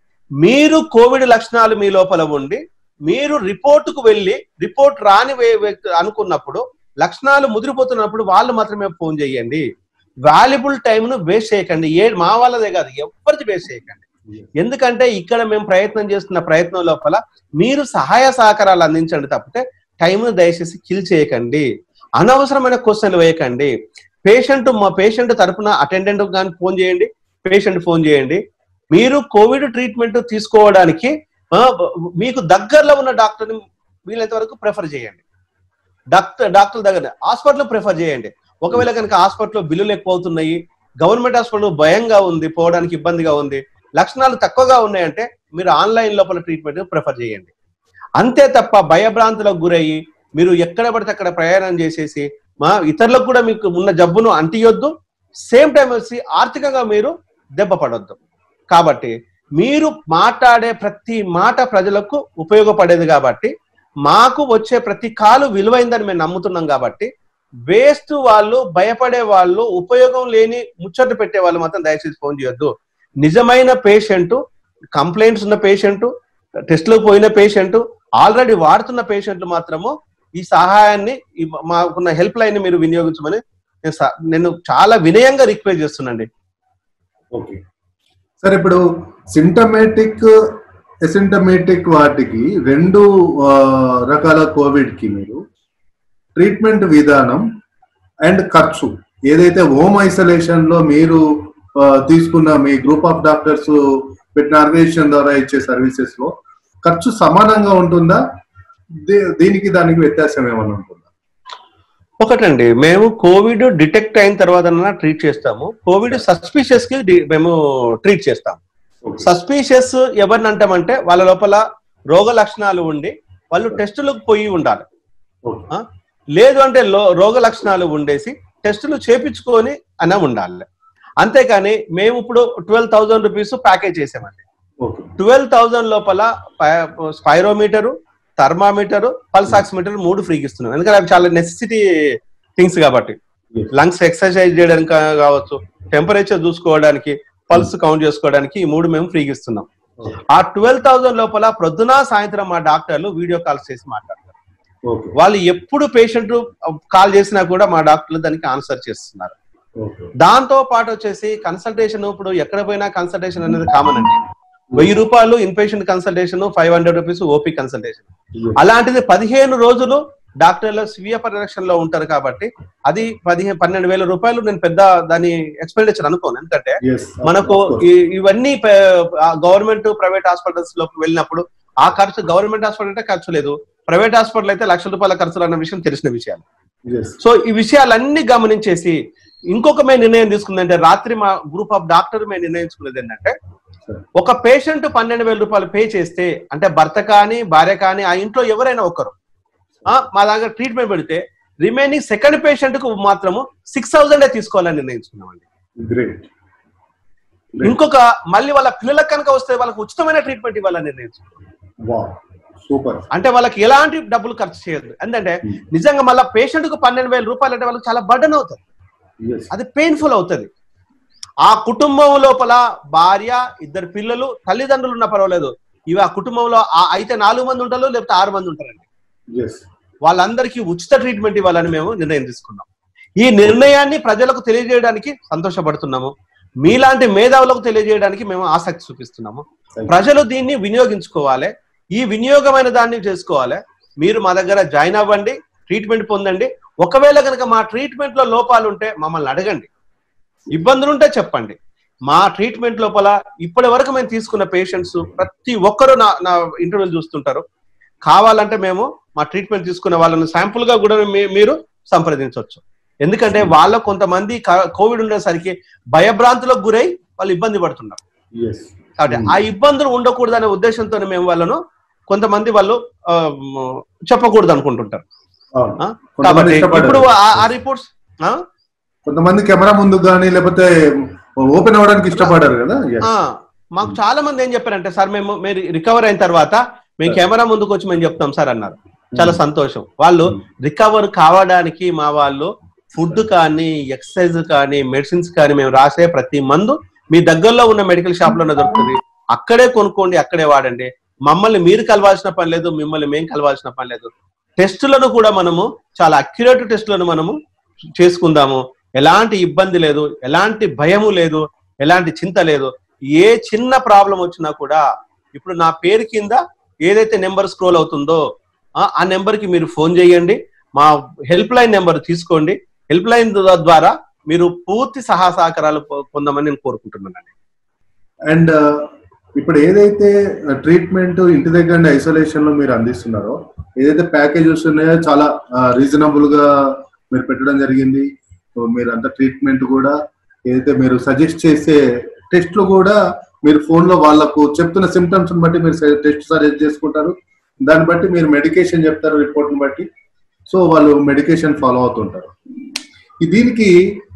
Speaker 2: మీరు కోవిడ్ లక్షణాలు మీ లోపల ఉండి మీరు రిపోర్ట్ కు వెళ్ళి రిపోర్ట్ రాని వే- వ్యక్తి అనుకున్నప్పుడు లక్షణాలు ముదిరిపోతున్నప్పుడు వాళ్ళు మాత్రమే ఫోన్ చేయండి వాల్యుబుల్ ను వేస్ట్ చేయకండి ఏ మా వాళ్ళదే కాదు ఎవరిది వేస్ట్ చేయకండి ఎందుకంటే ఇక్కడ మేము ప్రయత్నం చేస్తున్న ప్రయత్నం లోపల మీరు సహాయ సహకారాలు అందించండి తప్పితే టైంను దయచేసి కిల్ చేయకండి అనవసరమైన క్వశ్చన్లు వేయకండి పేషెంట్ మా పేషెంట్ తరపున అటెండెంట్ కానీ ఫోన్ చేయండి పేషెంట్ ఫోన్ చేయండి మీరు కోవిడ్ ట్రీట్మెంట్ తీసుకోవడానికి ఆ, మీకు దగ్గరలో ఉన్న డాక్టర్ని వీలైనంత వరకు ప్రిఫర్ చేయండి డాక్టర్ డాక్టర్ దగ్గర హాస్పిటల్ ప్రిఫర్ చేయండి ఒకవేళ కనుక హాస్పిటల్లో బిల్లులు ఎక్కువ అవుతున్నాయి గవర్నమెంట్ హాస్పిటల్ భయంగా ఉంది పోవడానికి ఇబ్బందిగా ఉంది లక్షణాలు తక్కువగా ఉన్నాయంటే మీరు ఆన్లైన్ లోపల ట్రీట్మెంట్ ప్రిఫర్ చేయండి అంతే తప్ప భయభ్రాంతులకు గురయ్యి మీరు ఎక్కడ పడితే అక్కడ ప్రయాణం చేసేసి మా ఇతరులకు కూడా మీకు ఉన్న జబ్బును అంటియొద్దు సేమ్ టైం వచ్చి ఆర్థికంగా మీరు దెబ్బ పడొద్దు కాబట్టి మీరు మాట్లాడే ప్రతి మాట ప్రజలకు ఉపయోగపడేది కాబట్టి మాకు వచ్చే ప్రతి కాలు విలువైందని మేము నమ్ముతున్నాం కాబట్టి వేస్ట్ వాళ్ళు భయపడే వాళ్ళు ఉపయోగం లేని ముచ్చట పెట్టే వాళ్ళు మాత్రం దయచేసి ఫోన్ చేయొద్దు నిజమైన పేషెంట్ కంప్లైంట్స్ ఉన్న పేషెంట్ టెస్ట్లకు పోయిన పేషెంట్ ఆల్రెడీ వాడుతున్న పేషెంట్లు మాత్రము ఈ సహాయాన్ని ఈ మాకున్న హెల్ప్ లైన్ మీరు వినియోగించమని నేను స- నేను చాలా వినయంగా రిక్వెస్ట్ చేస్తున్నాండి
Speaker 1: ఓకే సార్ ఇప్పుడు సింటమేటిక్ ఎసింటమేటిక్ వాటికి రెండు ఆ, రకాల కోవిడ్ కి మీరు ట్రీట్మెంట్ విధానం అండ్ ఖర్చు ఏదైతే హోమ్ ఐసోలేషన్ లో మీరు ఆ, తీసుకున్న మీ గ్రూప్ ఆఫ్ డాక్టర్స్ పెట్టిన ఆర్గనైజేషన్ ద్వారా ఇచ్చే సర్వీసెస్ లో ఖర్చు సమానంగా ఉంటుందా దీ- దీనికి దానికి వ్యత్యాసం ఏమైనా ఉంటుందా
Speaker 2: ఒకటండి మేము కోవిడ్ డిటెక్ట్ అయిన తర్వాత ట్రీట్ చేస్తాము కోవిడ్ సస్పిషియస్ కి డి- మేము ట్రీట్ చేస్తాం
Speaker 1: ఓకే.
Speaker 2: సస్పీషియస్ ఎవరిని అంటామంటే వాళ్ళ లోపల రోగ లక్షణాలు ఉండి వాళ్ళు టెస్టులకు పోయి ఉండాలి
Speaker 1: ఓకే.
Speaker 2: ఆ? లేదు అంటే లో- రోగ లక్షణాలు ఉండేసి టెస్టులు చేపించుకొని అన్న ఉండాలి అంతేకాని మేము ఇప్పుడు ట్వెల్వ్ థౌజండ్ రూపీస్ ప్యాకేజ్ చేసామండి
Speaker 1: ఓకే.
Speaker 2: ట్వెల్వ్ థౌజండ్ లోపల స్పైరోమీటరు థర్మామీటరు పల్స్ ఆక్సిమీటర్ మూడు ఫ్రీకి ఇస్తున్నాం ఎందుకంటే అవి చాలా నెసెసిటీ థింగ్స్ కాబట్టి
Speaker 1: Yes.
Speaker 2: లంగ్స్ ఎక్సర్సైజ్ చేయడానికి కా- కావచ్చు టెంపరేచర్ చూసుకోవడానికి పల్స్ కౌంట్ చేసుకోవడానికి ఈ మూడు మేము ఫ్రీకి ఇస్తున్నాం
Speaker 1: ఓకే.
Speaker 2: ఆ ట్వెల్వ్ థౌజండ్ లోపల ప్రొద్దున సాయంత్రం మా డాక్టర్లు వీడియో కాల్స్ చేసి మాట్లాడతారు
Speaker 1: ఓకే.
Speaker 2: వాళ్ళు ఎప్పుడు పేషెంట్ కాల్ చేసినా కూడా మా డాక్టర్లు దానికి ఆన్సర్ చేస్తున్నారు
Speaker 1: ఓకే.
Speaker 2: దాంతో పాటు వచ్చేసి కన్సల్టేషన్ ఇప్పుడు ఎక్కడ పోయినా కన్సల్టేషన్ అనేది కామన్ అండి వెయ్యి రూపాయలు inpatient consultation five hundred rupees OP consultation
Speaker 1: Yes.
Speaker 2: అలాంటిది పదిహేను రోజులు డాక్టర్ల స్వీయ పరిరక్షణలో ఉంటారు కాబట్టి అది పదిహేను పన్నెండు వేల రూపాయలు నేను పెద్ద దాని ఎక్స్పెండిచర్ అనుకోను ఎందుకంటే
Speaker 1: Yes.
Speaker 2: మనకు
Speaker 1: Of course.
Speaker 2: ఈ- ఇవన్నీ గవర్నమెంట్ ప్రైవేట్ హాస్పిటల్స్ లోకి వెళ్ళినప్పుడు ఆ ఖర్చు గవర్నమెంట్ హాస్పిటల్ అంటే ఖర్చు లేదు ప్రైవేట్ హాస్పిటల్ అయితే లక్ష రూపాయల ఖర్చులు అన్న విషయం తెలిసిన విషయాలు
Speaker 1: Yes.
Speaker 2: సో ఈ విషయాలన్నీ గమనించేసి ఇంకొక మేము నిర్ణయం తీసుకుందంటే రాత్రి మా గ్రూప్ ఆఫ్ డాక్టర్ మేము నిర్ణయించుకున్నది ఏంటంటే
Speaker 1: Sir.
Speaker 2: ఒక పేషెంట్ పన్నెండు వేల రూపాయలు పే చేస్తే అంటే భర్త కానీ భార్య కానీ ఆ ఇంట్లో ఎవరైనా ఒకరు ఆ, మా దగ్గర ట్రీట్మెంట్ పెడితే రిమైనింగ్ సెకండ్ పేషెంట్ కు మాత్రము సిక్స్ థౌసండ్ తీసుకోవాలని నిర్ణయించుకున్నామండి
Speaker 1: Great.
Speaker 2: ఇంకొక మళ్ళీ వాళ్ళ పిల్లలకు కనుక వస్తే వాళ్ళకి ఉచితమైన ట్రీట్మెంట్ ఇవ్వాలని నిర్ణయించుకున్నాం
Speaker 1: Wow. Super.
Speaker 2: అంటే వాళ్ళకి ఎలాంటి డబ్బులు ఖర్చు చేయదు ఎందుకంటే నిజంగా మళ్ళీ పేషెంట్ కు పన్నెండు వేల రూపాయలు అంటే వాళ్ళకి చాలా బర్డన్ అవుతుంది
Speaker 1: Yes.
Speaker 2: అది పెయిన్ఫుల్ అవుతుంది ఆ కుటుంబం లోపల భార్య ఇద్దరు పిల్లలు తల్లిదండ్రులు ఉన్న పర్వాలేదు ఇవి ఆ కుటుంబంలో ఆ- అయితే నాలుగు మంది ఉంటారు లేకపోతే ఆరు మంది ఉంటారండి
Speaker 1: Yes.
Speaker 2: వాళ్ళందరికీ ఉచిత ట్రీట్మెంట్ ఇవ్వాలని మేము నిర్ణయం తీసుకున్నాం ఈ నిర్ణయాన్ని ప్రజలకు తెలియజేయడానికి సంతోషపడుతున్నాము మీలాంటి మేధావులకు తెలియజేయడానికి మేము ఆసక్తి చూపిస్తున్నాము
Speaker 1: Thank you.
Speaker 2: ప్రజలు దీన్ని వినియోగించుకోవాలి ఈ వినియోగమైన దాన్ని చేసుకోవాలి మీరు మా దగ్గర జాయిన్ అవ్వండి ట్రీట్మెంట్ పొందండి ఒకవేళ కనుక మా ట్రీట్మెంట్ లో లోపాలు ఉంటే మమ్మల్ని అడగండి ఇబ్బందులు ఉంటే చెప్పండి మా ట్రీట్మెంట్ లోపల ఇప్పటి వరకు మేము తీసుకున్న పేషెంట్స్ ప్రతి ఒక్కరు నా నా ఇంటర్వ్యూలు చూస్తుంటారు కావాలంటే మేము మా ట్రీట్మెంట్ తీసుకున్న వాళ్ళని శాంపుల్ గా కూడా మీ- మీరు సంప్రదించవచ్చు ఎందుకంటే వాళ్ళ కొంతమంది క- కోవిడ్ ఉండేసరికి భయభ్రాంతులకు గురై వాళ్ళు ఇబ్బంది పడుతున్నారు
Speaker 1: Yes.
Speaker 2: కాబట్టి ఆ ఇబ్బందులు ఉండకూడదనే ఉద్దేశంతో మేము వాళ్ళను కొంతమంది వాళ్ళు ఆ, మ్, చెప్పకూడదు అనుకుంటుంటారు
Speaker 1: అవును.
Speaker 2: ఆ?
Speaker 1: కొంతమంది
Speaker 2: కాబట్టి
Speaker 1: ఇష్టపడరు.
Speaker 2: ఇప్పుడు ఆ- ఆ రిపోర్ట్స్
Speaker 1: కొంతమంది కెమెరా ముందు కానీ లేకపోతే ఓపెన్ అవ్వడానికి ఇష్టపడారు కదా Yes.
Speaker 2: మాకు చాలా మంది ఏం చెప్పారంటే సార్ మేము మీరు రికవర్ అయిన తర్వాత మేము కెమెరా ముందుకు వచ్చి మేము చెప్తాం సార్ అన్నారు చాలా సంతోషం వాళ్ళు రికవర్ కావడానికి మా వాళ్ళు ఫుడ్ కానీ ఎక్సర్సైజ్ కానీ మెడిసిన్స్ కానీ మేము రాసే ప్రతి మందు మీ దగ్గరలో ఉన్న మెడికల్ షాప్ లోనే దొరుకుతుంది అక్కడే కొనుక్కోండి అక్కడే వాడండి మమ్మల్ని మీరు కలవాల్సిన పని లేదు మిమ్మల్ని మేము కలవాల్సిన పని లేదు టెస్టులను కూడా మనము చాలా అక్యురేట్ టెస్టులను మనము చేసుకుందాము ఎలాంటి ఇబ్బంది లేదు ఎలాంటి భయము లేదు ఎలాంటి చింత లేదు ఏ చిన్న ప్రాబ్లం వచ్చినా కూడా ఇప్పుడు నా పేరు కింద ఏదైతే నెంబర్ స్క్రోల్ అవుతుందో ఆ- ఆ నెంబర్ కి మీరు ఫోన్ చేయండి మా హెల్ప్ లైన్ నెంబర్ తీసుకోండి హెల్ప్ లైన్ ద్వారా మీరు పూర్తి సహా సహకారాలు పొ- పొందమని నేను కోరుకుంటున్నాను
Speaker 1: అండ్ ఇప్పుడు ఏదైతే ట్రీట్మెంట్ ఇంటి దగ్గర ఐసోలేషన్ లో మీరు అందిస్తున్నారో ఏదైతే ప్యాకేజెస్ ఉన్నాయో చాలా రీజనబుల్ గా మీరు పెట్టడం జరిగింది సో మీరు అంత ట్రీట్మెంట్ కూడా ఏదైతే మీరు సజెస్ట్ చేసే టెస్ట్లు కూడా మీరు ఫోన్ లో వాళ్ళకు చెప్తున్న సిమ్టమ్స్ బట్టి మీరు టెస్ట్ సజెస్ట్ చేసుకుంటారు దాన్ని బట్టి మీరు మెడికేషన్ చెప్తారు రిపోర్ట్ బట్టి సో వాళ్ళు మెడికేషన్ ఫాలో అవుతుంటారు ఈ దీనికి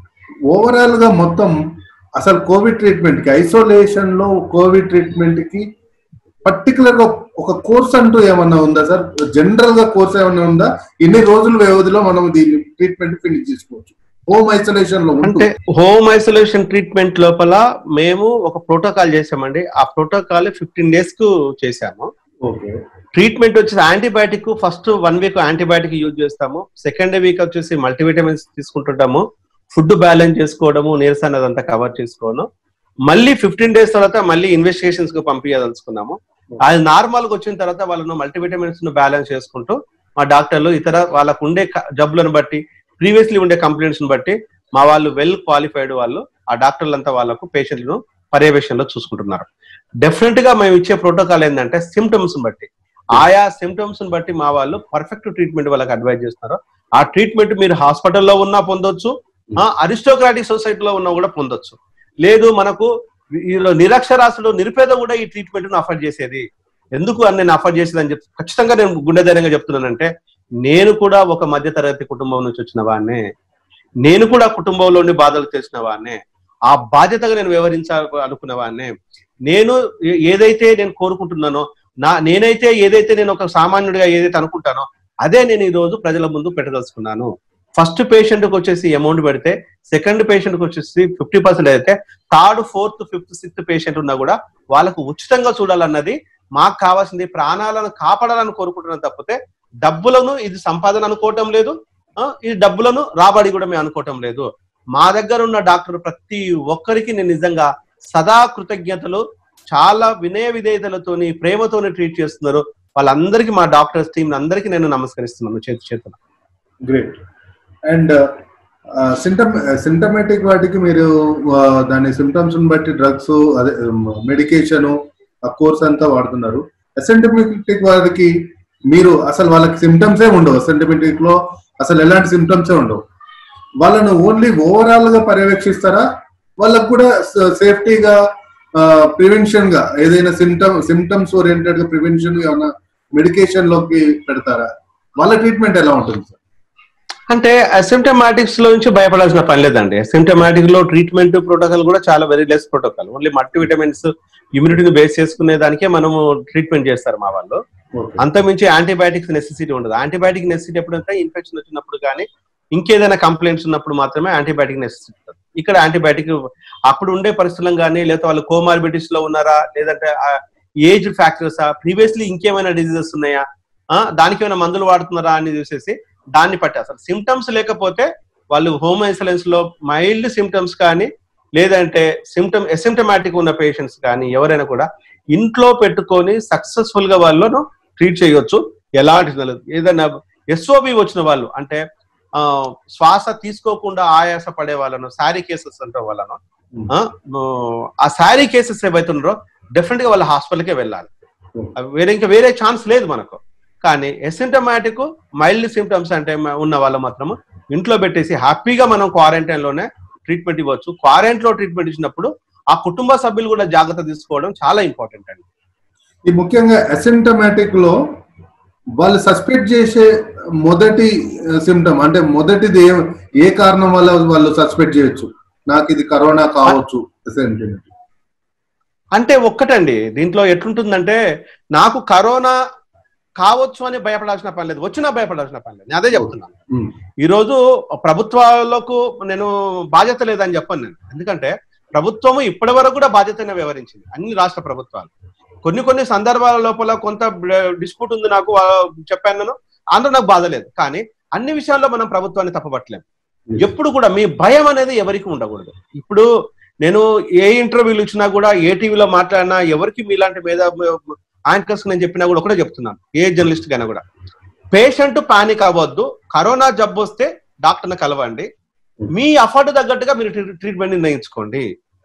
Speaker 1: ఓవరాల్ గా మొత్తం అసలు కోవిడ్ ట్రీట్మెంట్ కి ఐసోలేషన్ లో కోవిడ్ ట్రీట్మెంట్ కి పర్టికులర్ గా ఒక కోర్స్ అంటూ ఏమన్నా ఉందా సార్ జనరల్ గా కోర్స్ ఏమన్నా ఉందా ఎన్ని రోజుల వ్యవధిలో మనం దీన్ని ట్రీట్మెంట్ ఫినిష్ చేసుకోవచ్చు హోమ్ ఐసోలేషన్ లో ఉంటూ
Speaker 2: అంటే హోమ్ ఐసోలేషన్ ట్రీట్మెంట్ లోపల మేము ఒక ప్రోటోకాల్ చేసామండి ఆ ప్రోటోకాల్ ఫిఫ్టీన్ డేస్ కు చేసాము
Speaker 1: ఓకే
Speaker 2: ట్రీట్మెంట్ వచ్చేసి antibiotic first one week antibiotic use చేస్తాము సెకండ్ వీక్ వచ్చేసి మల్టీవిటమిన్స్ తీసుకుంటుంటాము ఫుడ్ బ్యాలెన్స్ చేసుకోవడము నీరసం అదంతా కవర్ చేసుకోవడం మళ్ళీ ఫిఫ్టీన్ డేస్ తర్వాత మళ్ళీ ఇన్వెస్టిగేషన్స్ కు పంపించదలుచుకున్నాము అది నార్మల్ గా వచ్చిన తర్వాత వాళ్ళను మల్టీవిటమిన్స్ ను బ్యాలెన్స్ చేసుకుంటూ మా డాక్టర్లు ఇతర వాళ్ళకు ఉండే క- జబ్బులను బట్టి ప్రీవియస్లీ ఉండే కంప్లైంట్స్ బట్టి మా వాళ్ళు వెల్ క్వాలిఫైడ్ వాళ్ళు ఆ డాక్టర్లంతా వాళ్ళకు పేషెంట్లను పర్యవేక్షణలో చూసుకుంటున్నారు డెఫినెట్ గా మేము ఇచ్చే ప్రోటోకాల్ ఏంటంటే సిమ్టమ్స్ బట్టి ఆయా సిమ్టమ్స్ బట్టి మా వాళ్ళు పర్ఫెక్ట్ ట్రీట్మెంట్ వాళ్ళకి అడ్వైజ్ చేస్తున్నారు ఆ ట్రీట్మెంట్ మీరు హాస్పిటల్లో ఉన్నా పొందొచ్చు అరిస్టోక్రాటిక్ సొసైటీలో ఉన్నా కూడా పొందొచ్చు లేదు మనకు వీళ్ళు నిరక్షరాస్యులు నిరుపేద కూడా ఈ ట్రీట్మెంట్ ను అఫర్డ్ చేసేది ఎందుకు అని నేను అఫర్డ్ చేసేది అని చెప్పి ఖచ్చితంగా నేను గుండె ధైర్యంగా చెప్తున్నానంటే నేను కూడా ఒక మధ్యతరగతి కుటుంబం నుంచి వచ్చిన వాడినే నేను కూడా కుటుంబంలోని బాధలు తెలిసిన వాడినే ఆ బాధ్యతగా నేను వ్యవహరించాలి అనుకున్న వాడినే నేను ఏ- ఏదైతే నేను కోరుకుంటున్నానో నా నేనైతే ఏదైతే నేను ఒక సామాన్యుడిగా ఏదైతే అనుకుంటానో అదే నేను ఈ రోజు ప్రజల ముందు పెట్టదలుచుకున్నాను ఫస్ట్ పేషెంట్ కి వచ్చేసి అమౌంట్ పెడితే సెకండ్ పేషెంట్ కి వచ్చేసి ఫిఫ్టీ పర్సెంట్ అయితే third fourth fifth sixth patient ఉన్నా కూడా వాళ్ళకు ఉచితంగా చూడాలన్నది మాకు కావాల్సింది ప్రాణాలను కాపాడాలని కోరుకుంటున్నాం తప్పితే డబ్బులను ఇది సంపాదన అనుకోవటం లేదు ఆ, ఈ డబ్బులను రాబడి కూడా మేము అనుకోవటం లేదు మా దగ్గర ఉన్న డాక్టర్ ప్రతి ఒక్కరికి నేను నిజంగా సదా కృతజ్ఞతలు చాలా వినయ విధేయతలతోని ప్రేమతోని ట్రీట్ చేస్తున్నారు వాళ్ళందరికీ మా డాక్టర్స్ టీం అందరికీ నేను నమస్కరిస్తున్నాను చేతి చేతులు
Speaker 1: గ్రేట్ అండ్ సింటమ్ సింటమేటిక్ వాటికి మీరు ఆ, దాని సిమ్టమ్స్ బట్టి డ్రగ్స్ అదే మెడికేషన్ ఆ కోర్స్ అంతా వాడుతున్నారు అసెంటమెటిక్ వారికి మీరు అసలు వాళ్ళకి సిమ్టమ్సే ఉండవు అసెంటమెటిక్ లో అసలు ఎలాంటి సిమ్టమ్సే ఉండవు వాళ్ళను ఓన్లీ ఓవరాల్ గా పర్యవేక్షిస్తారా వాళ్ళకు కూడా సేఫ్టీగా ప్రివెన్షన్ గా ఏదైనా సిమ్టమ్ సిమ్టమ్స్ ఓరియంటెడ్ గా ప్రివెన్షన్ ఏమైనా మెడికేషన్ లోకి పెడతారా వాళ్ళ ట్రీట్మెంట్ ఎలా ఉంటుంది సార్
Speaker 2: అంటే అసిమ్టమాటిక్స్ లో నుంచి భయపడాల్సిన పని లేదండి అసిమ్టమాటిక్ లో ట్రీట్మెంట్ ప్రోటోకాల్ కూడా చాలా very less protocol only multivitamins ఇమ్యూనిటీని బేస్ చేసుకునే దానికే మనము ట్రీట్మెంట్ చేస్తారు మా వాళ్ళు
Speaker 1: ఓకే
Speaker 2: అంతకుమించి యాంటీబయాటిక్స్ నెసెసిటీ ఉండదు యాంటీబయాటిక్ నెసెసిటీ ఎప్పుడంటే ఇన్ఫెక్షన్ వచ్చినప్పుడు కానీ ఇంకేదైనా కంప్లైంట్స్ ఉన్నప్పుడు మాత్రమే యాంటీబయాటిక్ నెసెసిటీ ఉంటుంది ఇక్కడ యాంటీబయాటిక్ అప్పుడు ఉండే పరిస్థితులను కానీ లేదా వాళ్ళు కోమార్బిడిటీస్ లో ఉన్నారా లేదంటే ఏజ్ ఫ్యాక్టర్స్ ప్రీవియస్లీ ఇంకేమైనా డిజీజెస్ ఉన్నాయా ఆ, దానికి ఏమైనా మందులు వాడుతున్నారా అని చూసేసి దాన్ని పట్టి అసలు సిమ్టమ్స్ లేకపోతే వాళ్ళు హోమ్ ఐసోలెన్స్ లో మైల్డ్ సిమ్టమ్స్ కానీ లేదంటే సిమ్టమ్ ఎసిమ్టమాటిక్ ఉన్న పేషెంట్స్ కానీ ఎవరైనా కూడా ఇంట్లో పెట్టుకొని సక్సెస్ఫుల్ గా వాళ్ళను ట్రీట్ చేయొచ్చు ఎలాంటి లేదు. ఏదైనా ఎస్ఓబి వచ్చిన వాళ్ళు అంటే ఆ శ్వాస తీసుకోకుండా ఆయాస పడే వాళ్ళను శారీ కేసెస్ అంటే వాళ్ళను ఆ, ఆ శారీ కేసెస్ ఏవైతే ఉన్నారో డెఫినెట్ గా వాళ్ళ హాస్పిటల్కే వెళ్ళాలి అవి వేరే ఇంకా వేరే ఛాన్స్ లేదు మనకు కానీ ఎసింటమాటిక్ మైల్డ్ సిమ్టమ్స్ అంటే మ- ఉన్న వాళ్ళు మాత్రము ఇంట్లో పెట్టేసి హ్యాపీగా మనం క్వారంటైన్ లోనే ట్రీట్మెంట్ ఇవ్వచ్చు క్వారంటైన్ లో ట్రీట్మెంట్ ఇచ్చినప్పుడు ఆ కుటుంబ సభ్యులు కూడా జాగ్రత్త తీసుకోవడం చాలా ఇంపార్టెంట్ అండి
Speaker 1: ఈ ముఖ్యంగా అసింటమాటిక్ లో వాళ్ళు సస్పెక్ట్ చేసే మొదటి సిమ్టమ్ అంటే మొదటిది ఏ ఏ కారణం వల్ల వాళ్ళు సస్పెక్ట్ చేయొచ్చు నాకు ఇది కరోనా కావచ్చు asymptomatic.
Speaker 2: అంటే ఒక్కటండి దీంట్లో ఎట్లుంటుందంటే నాకు కరోనా కావచ్చు అని భయపడాల్సిన పని లేదు వచ్చినా భయపడాల్సిన పని లేదు నేను అదే చెప్తున్నాను
Speaker 1: ఉమ్,
Speaker 2: ఈ రోజు ప్రభుత్వాలకు నేను బాధ్యత లేదని చెప్పను నేను ఎందుకంటే ప్రభుత్వము ఇప్పటి వరకు కూడా బాధ్యతనే వ్యవహరించింది అన్ని రాష్ట్ర ప్రభుత్వాలు కొన్ని కొన్ని సందర్భాల లోపల కొంత డిస్ప్యూట్ ఉంది నాకు ఆ, చెప్పాను నేను అందులో నాకు బాధ లేదు కానీ అన్ని విషయాల్లో మనం ప్రభుత్వాన్ని తప్పబట్టలేం ఎప్పుడు కూడా మీ భయం అనేది ఎవరికి ఉండకూడదు ఇప్పుడు నేను ఏ ఇంటర్వ్యూలు ఇచ్చినా కూడా ఏ టీవీలో మాట్లాడినా ఎవరికి మీలాంటి మీద యాంకర్స్ నేను చెప్పినా కూడా ఒకటే చెప్తున్నాను ఏ జర్నలిస్ట్ కైనా కూడా పేషెంట్ పానిక్ అవ్వద్దు కరోనా జబ్బు వస్తే డాక్టర్ని కలవండి మీ అఫర్డ్ తగ్గట్టుగా మీరు ట్రీట్మెంట్ నిర్ణయించుకోండి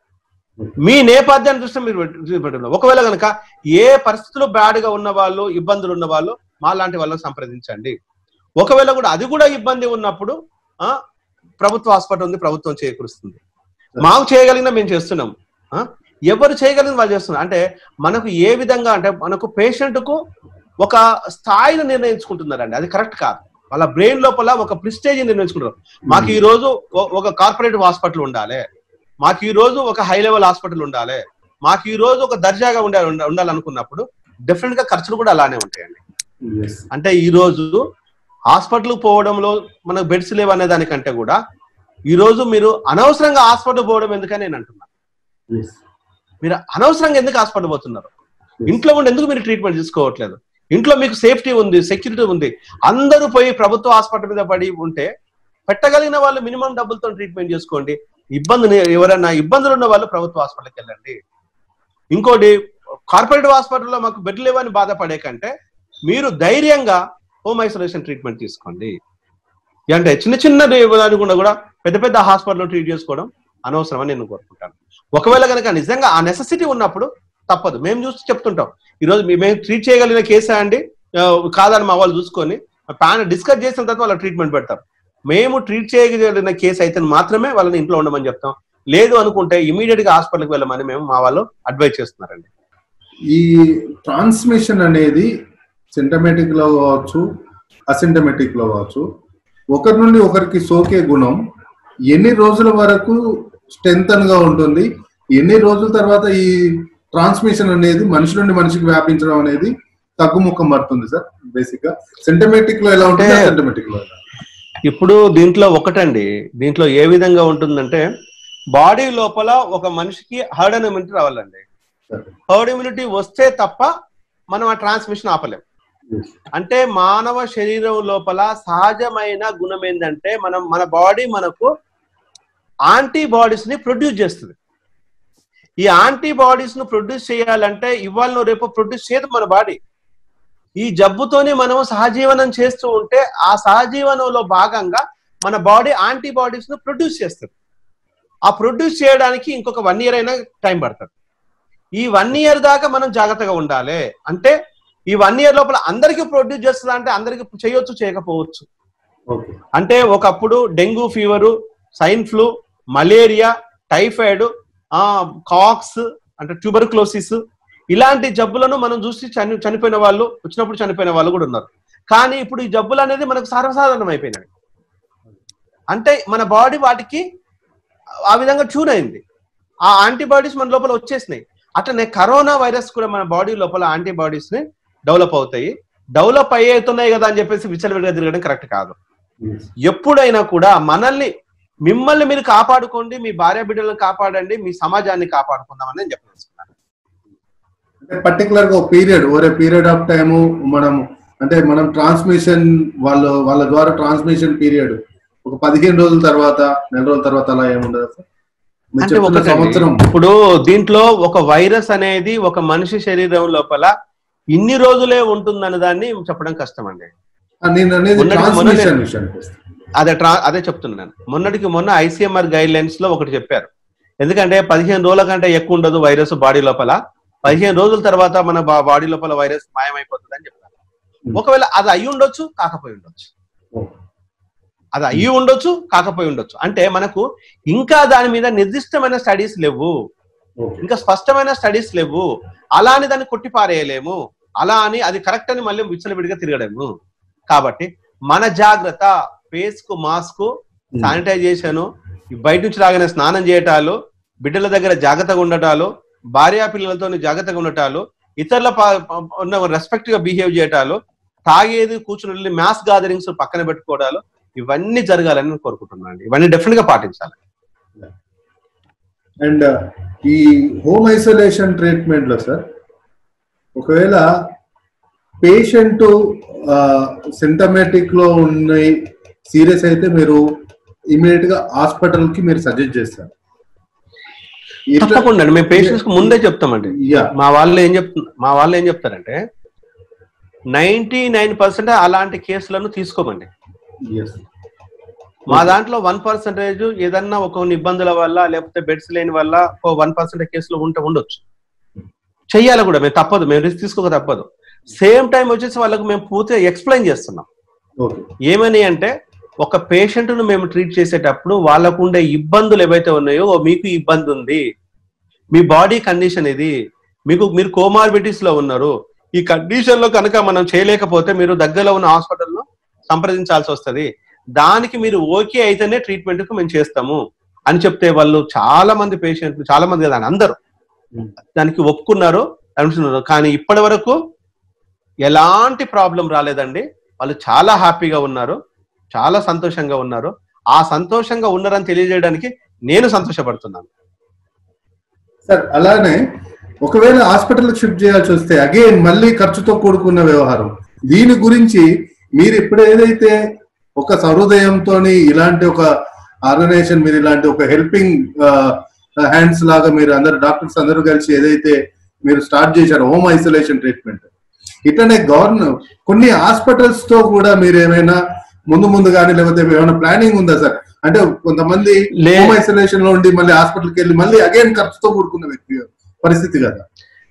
Speaker 2: మీ నేపథ్యాన్ని దృష్టి మీరు ట్రీట్మెంట్ ఇవ్వండి. ఒకవేళ కనుక ఏ పరిస్థితులు బ్యాడ్ గా ఉన్న వాళ్ళు ఇబ్బందులు ఉన్న వాళ్ళు మా లాంటి వాళ్ళని సంప్రదించండి ఒకవేళ కూడా అది కూడా ఇబ్బంది ఉన్నప్పుడు ఆ ప్రభుత్వ హాస్పిటల్ ఉంది ప్రభుత్వం చేకూరుస్తుంది మాకు చేయగలిగిన మేము చేస్తున్నాం ఆ? ఎవరు చేయగలిగిన వాళ్ళు చేస్తున్నారు అంటే మనకు ఏ విధంగా అంటే మనకు పేషెంట్ కు ఒక స్థాయిని నిర్ణయించుకుంటున్నారండి అది కరెక్ట్ కాదు వాళ్ళ బ్రెయిన్ లోపల ఒక ప్రిస్టేజ్ నిర్ణయించుకుంటారు మాకు ఈ రోజు ఒ- ఒక కార్పొరేట్ హాస్పిటల్ ఉండాలి మాకు ఈ రోజు ఒక హై లెవెల్ హాస్పిటల్ ఉండాలి మాకు ఈ రోజు ఒక దర్జాగా ఉండాలి ఉండ- ఉండాలనుకున్నప్పుడు డెఫినెట్ గా ఖర్చులు కూడా అలానే ఉంటాయండి
Speaker 1: yes.
Speaker 2: అంటే ఈ రోజు హాస్పిటల్ పోవడంలో మనకు బెడ్స్ లేవు అనే దానికంటే కూడా ఈ రోజు మీరు అనవసరంగా హాస్పిటల్ పోవడం ఎందుకని నేను అంటున్నాను
Speaker 1: Yes.
Speaker 2: మీరు అనవసరంగా ఎందుకు హాస్పిటల్ పోతున్నారు ఇంట్లో ఉండి ఎందుకు మీరు ట్రీట్మెంట్ తీసుకోవట్లేదు ఇంట్లో మీకు సేఫ్టీ ఉంది సెక్యూరిటీ ఉంది అందరూ పోయి ప్రభుత్వ హాస్పిటల్ మీద పడి ఉంటే పెట్టగలిగిన వాళ్ళు మినిమం డబ్బులతో ట్రీట్మెంట్ చేసుకోండి ఇబ్బంది ఎవరైనా ఇబ్బందులు ఉన్న వాళ్ళు ప్రభుత్వ హాస్పిటల్కి వెళ్ళండి ఇంకోటి కార్పొరేట్ హాస్పిటల్లో మాకు బెడ్ లేవని బాధపడే కంటే మీరు ధైర్యంగా హోమ్ ఐసోలేషన్ ట్రీట్మెంట్ తీసుకోండి అంటే చిన్న చిన్న దాని కూడా కూడా పెద్ద పెద్ద హాస్పిటల్లో ట్రీట్ చేసుకోవడం అనవసరమని నేను కోరుకుంటాను ఒకవేళ కనుక నిజంగా ఆ నెసెసిటీ ఉన్నప్పుడు తప్పదు మేము చూసి చెప్తుంటాం ఈ రోజు మీ- మేము ట్రీట్ చేయగలిగిన కేసా అండి ఆ, కాదని మా వాళ్ళు చూసుకొని ప్యానల్ డిస్కస్ చేసిన తర్వాత వాళ్ళ ట్రీట్మెంట్ పెడతారు మేము ట్రీట్ చేయగలిగిన కేసు అయితే మాత్రమే వాళ్ళని ఇంట్లో ఉండమని చెప్తాం లేదు అనుకుంటే ఇమీడియట్ గా హాస్పిటల్కి వెళ్ళమని మేము మా వాళ్ళు అడ్వైజ్ చేస్తున్నారండి
Speaker 1: ఈ ట్రాన్స్మిషన్ అనేది సింటమేటిక్ లో కావచ్చు అసింటమేటిక్ లో కావచ్చు ఒకరి నుండి ఒకరికి సోకే గుణం ఎన్ని రోజుల వరకు స్ట్రెంగ్ గా ఉంటుంది ఎన్ని రోజుల తర్వాత ఈ ట్రాన్స్మిషన్ అనేది మనిషి నుండి మనిషికి వ్యాపించడం అనేది తగ్గుముఖం పడుతుంది సార్ బేసిక్ గా సింటమేటిక్ లో ఎలా ఉంటుంది
Speaker 2: అంటే-
Speaker 1: సింటమేటిక్ లో ఎలా
Speaker 2: ఇప్పుడు దీంట్లో ఒకటండి దీంట్లో ఏ విధంగా ఉంటుందంటే బాడీ లోపల ఒక మనిషికి హర్డ్ ఇమ్యూనిటీ రావాలండి
Speaker 1: సరే.
Speaker 2: హర్డ్ ఇమ్యూనిటీ వస్తే తప్ప మనం ఆ ట్రాన్స్మిషన్ ఆపలేం
Speaker 1: Yes.
Speaker 2: అంటే మానవ శరీరం లోపల సహజమైన గుణం ఏంటంటే మనం మన బాడీ మనకు యాంటీబాడీస్ ని ప్రొడ్యూస్ చేస్తుంది ఈ యాంటీబాడీస్ ను ప్రొడ్యూస్ చేయాలంటే ఇవాళ రేపు ప్రొడ్యూస్ చేయదు మన బాడీ ఈ జబ్బుతోనే మనం సహజీవనం చేస్తూ ఉంటే ఆ సహజీవనంలో భాగంగా మన బాడీ యాంటీబాడీస్ ను ప్రొడ్యూస్ చేస్తుంది ఆ ప్రొడ్యూస్ చేయడానికి ఇంకొక వన్ ఇయర్ అయినా టైం పడుతుంది ఈ వన్ ఇయర్ దాకా మనం జాగ్రత్తగా ఉండాలి అంటే ఈ వన్ ఇయర్ లోపల అందరికీ ప్రొడ్యూస్ చేస్తుందా అంటే అందరికి చేయొచ్చు చేయకపోవచ్చు
Speaker 1: ఓకే
Speaker 2: అంటే ఒకప్పుడు dengue fever swine flu malaria typhoid కాక్స్ అంటే ట్యూబర్క్లోసిస్ ఇలాంటి జబ్బులను మనం చూసి చని చనిపోయిన వాళ్ళు వచ్చినప్పుడు చనిపోయిన వాళ్ళు కూడా ఉన్నారు కానీ ఇప్పుడు ఈ జబ్బులు అనేది మనకు సర్వసాధారణం అయిపోయినాయి అంటే మన బాడీ వాటికి ఆ విధంగా ట్యూన్ అయింది ఆ యాంటీబాడీస్ మన లోపల వచ్చేసినాయి అట్లనే కరోనా వైరస్ కూడా మన బాడీ లోపల యాంటీబాడీస్ ని డెవలప్ అవుతాయి డెవలప్ అయ్యేతున్నాయి కదా అని చెప్పేసి విచ్చలవిడిగా తిరగడం కరెక్ట్ కాదు
Speaker 1: Yes.
Speaker 2: ఎప్పుడైనా కూడా మనల్ని మిమ్మల్ని మీరు కాపాడుకోండి మీ భార్య బిడ్డలను కాపాడండి మీ సమాజాన్ని కాపాడుకుందామని నేను చెప్పదలుచుకున్నాను
Speaker 1: అంటే పర్టికులర్ గా ఒక పీరియడ్ ఓరే పీరియడ్ ఆఫ్ టైము మనం అంటే మనం ట్రాన్స్మిషన్ వాళ్ళ వాళ్ళ ద్వారా ట్రాన్స్మిషన్ పీరియడ్ ఒక పదిహేను రోజుల తర్వాత నెల రోజుల తర్వాత అలా ఏముండదు సార్ మీరు
Speaker 2: అంటే
Speaker 1: చెప్తున్న
Speaker 2: ఒకటండి,
Speaker 1: సంవత్సరం
Speaker 2: ఇప్పుడు దీంట్లో ఒక వైరస్ అనేది ఒక మనిషి శరీరం లోపల ఇన్ని రోజులే ఉంటుందన్న దాన్ని చెప్పడం కష్టం అండి
Speaker 1: ఆ, నేను అనేది
Speaker 2: మొన్నటికి మొన్న
Speaker 1: ట్రాన్స్మిషన్
Speaker 2: నేను-
Speaker 1: విషయానికి వస్తే.
Speaker 2: అదే ట్రా అదే చెప్తున్నాను మొన్నటికి మొన్న ఐసీఎంఆర్ గైడ్ లైన్స్ లో ఒకటి చెప్పారు ఎందుకంటే పదిహేను రోజుల కంటే ఎక్కువ ఉండదు వైరస్ బాడీ లోపల పదిహేను రోజుల తర్వాత మన బాడీ లోపల వైరస్ మాయమైపోతుంది అని చెప్పారు ఒకవేళ అది అయి ఉండొచ్చు కాకపోయి ఉండొచ్చు
Speaker 1: ఓకే.
Speaker 2: అది అయ్యి ఉండొచ్చు కాకపోయి ఉండొచ్చు అంటే మనకు ఇంకా దాని మీద నిర్దిష్టమైన స్టడీస్ లేవు
Speaker 1: ఓకే.
Speaker 2: ఇంకా స్పష్టమైన స్టడీస్ లేవు అలా అని దాన్ని కొట్టి పారేయలేము అలా అని అది కరెక్ట్ అని మళ్ళీ విచ్చలవిడిగా తిరగలేము కాబట్టి మన జాగ్రత్త ఫేస్ కు మాస్క్ శానిటైజేషన్ బయట నుంచి రాగానే స్నానం చేయటాలు బిడ్డల దగ్గర జాగ్రత్తగా ఉండటాలు భార్యా పిల్లలతో జాగ్రత్తగా ఉండటాలు ఇతరుల ప- ప- ఉన్న రెస్పెక్ట్ గా బిహేవ్ చేయటాలు తాగేది కూర్చుని మ్యాస్ గాదరింగ్స్ పక్కన పెట్టుకోవడాలు ఇవన్నీ జరగాలని నేను కోరుకుంటున్నాను ఇవన్నీ డెఫినెట్ గా పాటించాలి
Speaker 1: అండ్ ఈ హోమ్ ఐసోలేషన్ ట్రీట్మెంట్ లో సార్ ఒకవేళ పేషెంట్ సింటమేటిక్ లో ఉన్నాయి సీరియస్ అయితే మీరు ఇమీడియట్ గా హాస్పిటల్ కి మీరు సజెస్ట్ చేస్తారు ఇట్లా-
Speaker 2: తప్పకుండా అండి మేము పేషెంట్స్ కు ముందే చెప్తామండి
Speaker 1: యా
Speaker 2: మా వాళ్ళు ఏం చెప్తు మా వాళ్ళు ఏం చెప్తారంటే నైన్టీ నైన్ పర్సెంట్ అలాంటి కేసులను తీసుకోమండి
Speaker 1: ఎస్
Speaker 2: మా దాంట్లో వన్ పర్సెంటేజ్ ఏదన్నా ఒక కొన్ని ఇబ్బందుల వల్ల లేకపోతే బెడ్స్ లేని వల్ల ఒక వన్ పర్సెంట్ కేసులు ఉంటే ఉండొచ్చు చెయ్యాలి కూడా మేము తప్పదు మేము రిస్క్ తీసుకోక తప్పదు సేమ్ టైం వచ్చేసి వాళ్ళకు మేము పూర్తిగా ఎక్స్ప్లెయిన్ చేస్తున్నాం
Speaker 1: ఓకే
Speaker 2: ఏమని అంటే ఒక పేషెంట్ ను మేము ట్రీట్ చేసేటప్పుడు వాళ్ళకు ఉండే ఇబ్బందులు ఏవైతే ఉన్నాయో "ఓ, మీకు ఈ ఇబ్బంది ఉంది మీ బాడీ కండిషన్ ఇది మీకు మీరు కోమార్బిటీస్ లో ఉన్నారు ఈ కండిషన్ లో కనుక మనం చేయలేకపోతే మీరు దగ్గరలో ఉన్న హాస్పిటల్ ను సంప్రదించాల్సి వస్తది దానికి మీరు ఓకే అయితేనే ట్రీట్మెంట్ కు మేము చేస్తాము అని చెప్తే వాళ్ళు చాలా మంది పేషెంట్లు చాలా మంది కదా అందరూ
Speaker 1: Hmm.
Speaker 2: దానికి ఒప్పుకున్నారు అంటున్నారు కానీ ఇప్పటి వరకు ఎలాంటి ప్రాబ్లం రాలేదండి వాళ్ళు చాలా హ్యాపీగా ఉన్నారు చాలా సంతోషంగా ఉన్నారు ఆ సంతోషంగా ఉన్నారని తెలియజేయడానికి నేను సంతోషపడుతున్నాను
Speaker 1: సార్ అలానే ఒకవేళ హాస్పిటల్ షిఫ్ట్ చేయాల్సి వస్తే అగైన్ మళ్ళీ ఖర్చుతో కూడుకున్న వ్యవహారం దీని గురించి మీరు ఇప్పుడు ఏదైతే ఒక సహృదయంతో ఇలాంటి ఒక ఆర్గనైజేషన్ మీరు ఇలాంటి ఒక హెల్పింగ్ హ్యాండ్స్ లాగా మీరు అందరు డాక్టర్స్ అందరూ కలిసి ఏదైతే మీరు స్టార్ట్ చేశారో హోమ్ ఐసోలేషన్ ట్రీట్మెంట్ ఇట్లనే గవర్నర్ కొన్ని హాస్పిటల్స్ తో కూడా మీరు ఏమైనా ముందు ముందు కానీ లేకపోతే ఏమైనా ప్లానింగ్ ఉందా సార్ అంటే కొంతమంది
Speaker 2: లే-
Speaker 1: హోమ్ ఐసోలేషన్ లో ఉండి మళ్ళీ హాస్పిటల్కి వెళ్ళి మళ్ళీ అగైన్ ఖర్చుతో కూడుకున్న వ్యక్తి పరిస్థితి కదా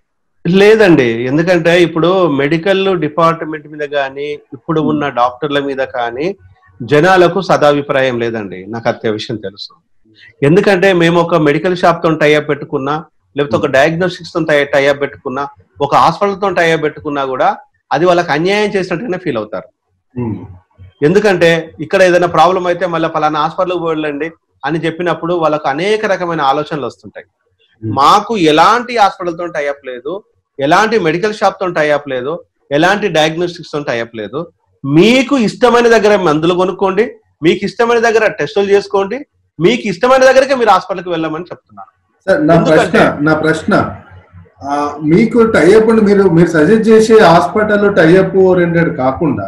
Speaker 2: లేదండి ఎందుకంటే ఇప్పుడు మెడికల్ డిపార్ట్మెంట్ మీద కానీ ఇప్పుడు ఉన్న డాక్టర్ల మీద కానీ జనాలకు సదాభిప్రాయం లేదండి నాకు అత్య విషయం తెలుసు ఎందుకంటే మేము ఒక మెడికల్ షాప్ తో టైఅప్ పెట్టుకున్నా లేకపోతే ఒక డయాగ్నోస్టిక్స్ తో టైఅప్ పెట్టుకున్నా ఒక హాస్పిటల్ తో టైఅప్ పెట్టుకున్నా కూడా అది వాళ్ళకి అన్యాయం చేసినట్టుగానే ఫీల్ అవుతారు
Speaker 1: ఉమ్,
Speaker 2: ఎందుకంటే ఇక్కడ ఏదైనా ప్రాబ్లం అయితే మళ్ళీ పలానా హాస్పిటల్కి వెళ్ళండి అని చెప్పినప్పుడు వాళ్ళకు అనేక రకమైన ఆలోచనలు వస్తుంటాయి మాకు ఎలాంటి హాస్పిటల్ తో టైఅప్ లేదు ఎలాంటి మెడికల్ షాప్ తో టైఅప్ లేదు ఎలాంటి డయాగ్నోస్టిక్స్ తో టైఅప్ లేదు మీకు ఇష్టమైన దగ్గర మందులు కొనుక్కోండి మీకు ఇష్టమైన దగ్గర టెస్టులు చేసుకోండి మీకు ఇష్టమైన దగ్గరకే మీరు హాస్పిటల్కి వెళ్ళమని చెప్తున్నాను
Speaker 1: సార్ నా ప్రశ్న
Speaker 2: ఎందుకంటే-
Speaker 1: నా ప్రశ్న ఆ, మీకు టైఅప్ మీరు మీరు సజెస్ట్ చేసే హాస్పిటల్ టైఅప్ ఓరియంటెడ్ కాకుండా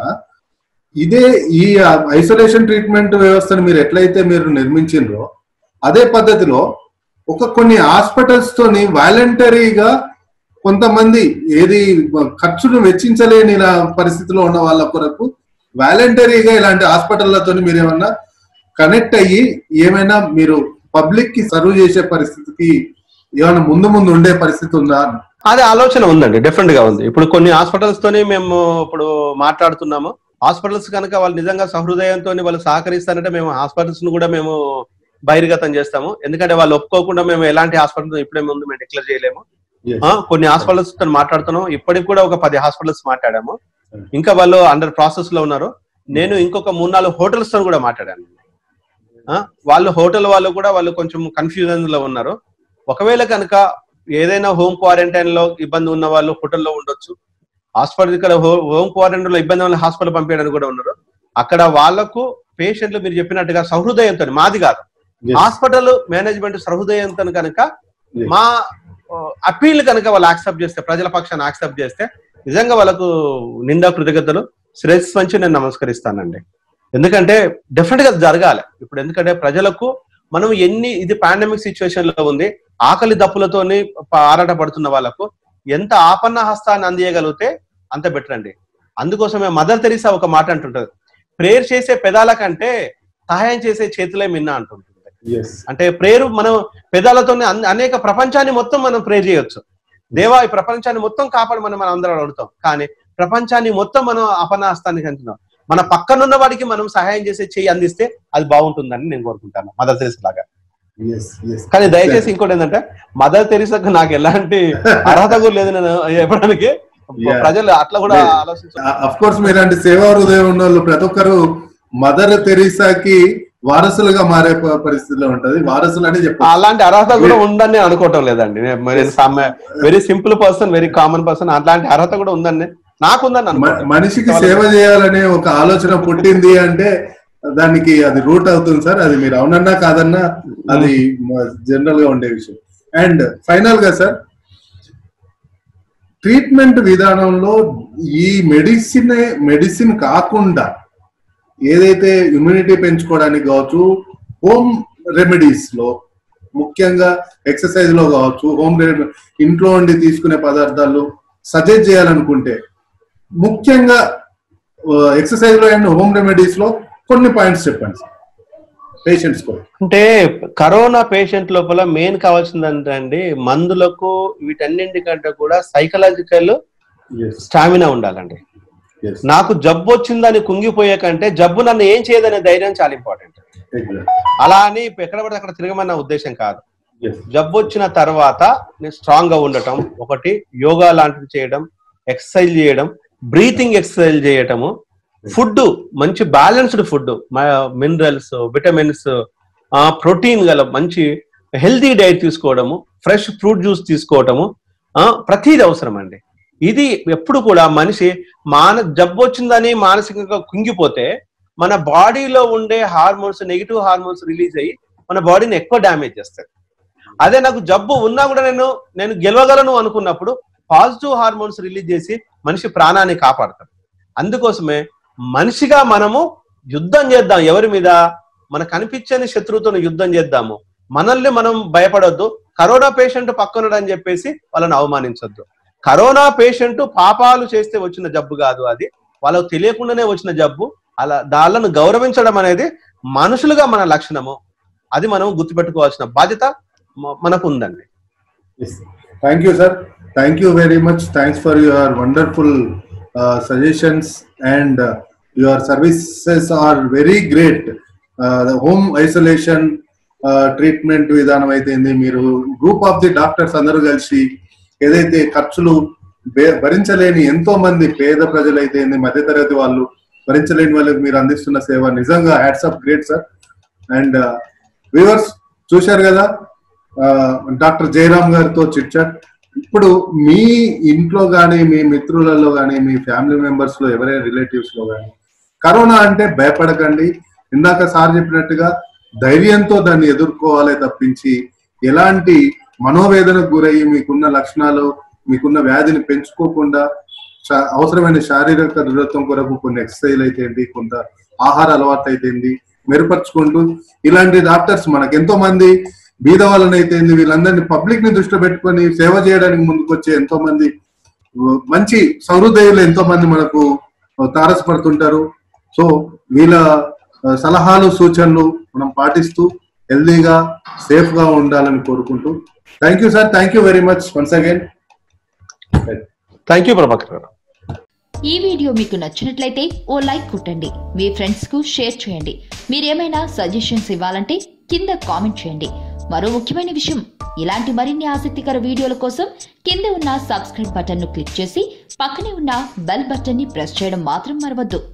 Speaker 1: ఇదే ఈ ఐసోలేషన్ ట్రీట్మెంట్ వ్యవస్థను మీరు ఎట్లయితే మీరు నిర్మించిండ్రో అదే పద్ధతిలో ఒక కొన్ని హాస్పిటల్స్ తోని వాలంటరీగా కొంతమంది ఏది ఖర్చును వెచ్చించలేని ఇలా పరిస్థితిలో ఉన్న వాళ్ళ కొరకు వాలంటరీగా ఇలాంటి హాస్పిటళ్లతో మీరు ఏమన్నా కనెక్ట్ అయ్యి ఏమైనా మీరు పబ్లిక్ కి సర్వ్ చేసే పరిస్థితికి ఏమైనా ముందు ముందు ఉండే పరిస్థితి ఉందా
Speaker 2: అదే ఆలోచన ఉందండి డెఫినెట్ గా ఉంది ఇప్పుడు కొన్ని హాస్పిటల్స్ తోని మేము ఇప్పుడు మాట్లాడుతున్నాము హాస్పిటల్స్ కనుక వాళ్ళు నిజంగా సహృదయంతో వాళ్ళు సహకరిస్తారంటే మేము హాస్పిటల్స్ ను కూడా మేము బహిర్గతం చేస్తాము ఎందుకంటే వాళ్ళు ఒప్పుకోకుండా మేము ఎలాంటి హాస్పిటల్ ఇప్పుడే ముందు మేము డిక్లేర్ చేయలేము ఆ, కొన్ని హాస్పిటల్స్ తో మాట్లాడుతున్నాం ఇప్పటికి కూడా ఒక పది హాస్పిటల్స్ మాట్లాడాము ఇంకా వాళ్ళు అండర్ ప్రాసెస్ లో ఉన్నారు నేను ఇంకొక మూడు నాలుగు హోటల్స్ తో కూడా మాట్లాడాను ఆ, వాళ్ళు హోటల్ వాళ్ళు కూడా వాళ్ళు కొంచెం కన్ఫ్యూజన్ లో ఉన్నారు ఒకవేళ కనుక ఏదైనా హోమ్ క్వారంటైన్ లో ఇబ్బంది ఉన్న వాళ్ళు హోటల్లో ఉండొచ్చు హాస్పిటల్ ఇక్కడ హోమ్ క్వారంటైన్ లో ఇబ్బంది ఉన్న హాస్పిటల్ పంపించడానికి కూడా ఉన్నారు అక్కడ వాళ్ళకు పేషెంట్లు మీరు చెప్పినట్టుగా సహృదయంతో మాది కాదు
Speaker 1: Yes.
Speaker 2: హాస్పిటల్ మేనేజ్మెంట్ సహృదయంతో కనుక
Speaker 1: Yes.
Speaker 2: మా అప్పీల్ కనుక వాళ్ళు యాక్సెప్ట్ చేస్తే ప్రజల పక్షాన్ని యాక్సెప్ట్ చేస్తే నిజంగా వాళ్ళకు నిండా కృతజ్ఞతలు శ్రేయస్ వంచి నేను నమస్కరిస్తానండి ఎందుకంటే డెఫినెట్ గా జరగాలి ఇప్పుడు ఎందుకంటే ప్రజలకు మనం ఎన్ని ఇది పాండమిక్ సిచ్యువేషన్ లో ఉంది ఆకలి దప్పులతోని ప- ఆరాట పడుతున్న వాళ్ళకు ఎంత ఆపన్న హస్తాన్ని అందియగలిగితే అంత బెటర్ అండి అందుకోసమే మదర్ తెరీసా ఒక మాట అంటుంటది ప్రేయర్ చేసే పెదాల కంటే సహాయం చేసే చేతులే మిన్న అంటుంటుంది
Speaker 1: Yes.
Speaker 2: అంటే ప్రేరు మనం పెదాలతో అనేక ప్రపంచాన్ని మొత్తం మనం ప్రే చేయొచ్చు దేవా ఈ ప్రపంచాన్ని మొత్తం కాపాడమని మనం అందరం అడుగుతాం కానీ ప్రపంచాన్ని మొత్తం మనం అపనాస్తానికి అంటున్నాం మన పక్కనున్న వాడికి మనం సహాయం చేసే చెయ్యి అందిస్తే అది బాగుంటుందని నేను కోరుకుంటాను మదర్ తెరిసా లాగా
Speaker 1: Yes, yes.
Speaker 2: కానీ దయచేసి ఇంకోటి ఏంటంటే మదర్ తెరిసాకు నాకు ఎలాంటి అర్హత కూడా లేదు నేను చెప్పడానికి
Speaker 1: Yeah.
Speaker 2: ప్రజలు అట్లా కూడా
Speaker 1: Yeah.
Speaker 2: ఆలోచించారు
Speaker 1: అఫ్ కోర్స్ మీలాంటి సేవా హృదయం ఉన్న వాళ్ళు ప్రతి ఒక్కరు మదర్ తెరీసాకి వారసులుగా మారే ప- పరిస్థితిలో ఉంటది వారసులు అని చెప్పాలి
Speaker 2: అలాంటి అర్హత కూడా ఉందని నేను అనుకోవటం లేదండి very simple person very common person అలాంటి అర్హత కూడా ఉందని నాకుందని అనుకుంటాను
Speaker 1: మనిషికి సేవ చేయాలనే ఒక ఆలోచన పుట్టింది అంటే దానికి అది రూట్ అవుతుంది సార్ అది మీరు అవునన్నా కాదన్నా అది జనరల్ గా ఉండే విషయం అండ్ ఫైనల్ గా సార్ ట్రీట్మెంట్ విధానంలో ఈ మెడిసిన్ మెడిసిన్ కాకుండా ఏదైతే ఇమ్యూనిటీ పెంచుకోవడానికి కావచ్చు హోమ్ రెమెడీస్ లో ముఖ్యంగా ఎక్సర్సైజ్ లో కావచ్చు హోమ్ ఇంట్లో ఉండి తీసుకునే పదార్థాలు సజెస్ట్ చేయాలనుకుంటే ముఖ్యంగా ఎక్సర్సైజ్ లో అండ్ హోమ్ రెమెడీస్ లో కొన్ని పాయింట్స్ చెప్పండి పేషెంట్స్ కూడా
Speaker 2: అంటే కరోనా పేషెంట్ లోపల మెయిన్ కావాల్సింది అండి మందులకు వీటన్నింటికంటే కూడా సైకలాజికల్ స్టామినా ఉండాలండి నాకు జబ్బు వచ్చిందని కుంగిపోయే కంటే జబ్బు నన్ను ఏం చేయదనే ధైర్యం చాలా ఇంపార్టెంట్ అలా అని ఎక్కడ పడితే అక్కడ తిరగమన్న ఉద్దేశం కాదు జబ్బు వచ్చిన తర్వాత నేను స్ట్రాంగ్ గా ఉండటం ఒకటి యోగా లాంటివి చేయడం ఎక్సర్సైజ్ చేయడం బ్రీతింగ్ ఎక్సర్సైజ్ చేయటము ఫుడ్ మంచి balanced food minerals vitamins protein గల మంచి హెల్తీ డైట్ తీసుకోవడము ఫ్రెష్ ఫ్రూట్ జ్యూస్ తీసుకోవటము ఆ, ప్రతిది అవసరం అండి ఇది ఎప్పుడు కూడా మనిషి మాన జబ్బు వచ్చిందని మానసికంగా కుంగిపోతే మన బాడీలో ఉండే హార్మోన్స్ నెగిటివ్ హార్మోన్స్ రిలీజ్ అయ్యి మన బాడీని ఎక్కువ డ్యామేజ్ చేస్తాయి అదే నాకు జబ్బు ఉన్నా కూడా నేను నేను గెలవగలను అనుకున్నప్పుడు పాజిటివ్ హార్మోన్స్ రిలీజ్ చేసి మనిషి ప్రాణాన్ని కాపాడతాడు అందుకోసమే మనిషిగా మనము యుద్ధం చేద్దాం ఎవరి మీద మన కనిపించని శత్రువుతో యుద్ధం చేద్దాము మనల్ని మనం భయపడొద్దు కరోనా పేషెంట్ పక్కనడని చెప్పేసి వాళ్ళని అవమానించొద్దు కరోనా పేషెంట్ పాపాలు చేస్తే వచ్చిన జబ్బు కాదు అది వాళ్ళకు తెలియకుండానే వచ్చిన జబ్బు అలా దాళ్ళను గౌరవించడం అనేది మనుషులుగా మన లక్షణము అది మనం గుర్తుపెట్టుకోవాల్సిన బాధ్యత మ- మనకు ఉందండి
Speaker 1: thank you sir thank you very much thanks for your wonderful suggestions and your services are very great home isolation treatment విధానం అయితే మీరు గ్రూప్ ఆఫ్ ది డాక్టర్స్ అందరూ కలిసి ఏదైతే ఖర్చులు బే- భరించలేని ఎంతో మంది పేద ప్రజలైతే మధ్యతరగతి వాళ్ళు భరించలేని వాళ్ళకి మీరు అందిస్తున్న సేవ నిజంగా hats great sir and viewers చూశారు కదా డాక్టర్ జయరామ్ గారితో చిట్చాట్ ఇప్పుడు మీ ఇంట్లో గానీ మీ మిత్రులలో గానీ మీ ఫ్యామిలీ మెంబర్స్ లో ఎవరైనా రిలేటివ్స్ లో గానీ కరోనా అంటే భయపడకండి ఇందాక సార్ చెప్పినట్టుగా ధైర్యంతో దాన్ని ఎదుర్కోవాలే తప్పించి ఎలాంటి మనోవేదనకు గురయ్యి మీకున్న లక్షణాలు మీకున్న వ్యాధిని పెంచుకోకుండా శా- అవసరమైన శారీరక దృఢత్వం కొరకు కొన్ని ఎక్సర్సైజ్ అయితేంటి కొంత ఆహార అలవాటు అయితేంది మెరుగుపరుచుకుంటూ ఇలాంటి డాక్టర్స్ మనకు ఎంతో మంది బీద వాళ్ళని అయితే వీళ్ళందరినీ పబ్లిక్ ని దృష్టిలో పెట్టుకొని సేవ చేయడానికి ముందుకు వచ్చే ఎంతో మంది ఉ, మంచి సహృదయులు ఎంతో మంది మనకు తారసపడుతుంటారు సో వీళ్ళ ఆ, సలహాలు సూచనలు మనం పాటిస్తూ హెల్దీగా సేఫ్ గా ఉండాలని కోరుకుంటూ thank you sir thank you very much once again
Speaker 2: thank you Prabhakar గారు
Speaker 3: ఈ వీడియో మీకు నచ్చినట్లయితే ఓ లైక్ కొట్టండి మీ ఫ్రెండ్స్ కు షేర్ చేయండి మీరేమైనా సజెషన్స్ ఇవ్వాలంటే కింద కామెంట్ చేయండి మరో ముఖ్యమైన విషయం ఇలాంటి మరిన్ని ఆసక్తికర వీడియోల కోసం కింద ఉన్న సబ్స్క్రైబ్ బటన్ ను క్లిక్ చేసి పక్కనే ఉన్న బెల్ బటన్ ని ప్రెస్ చేయడం మాత్రం మరవద్దు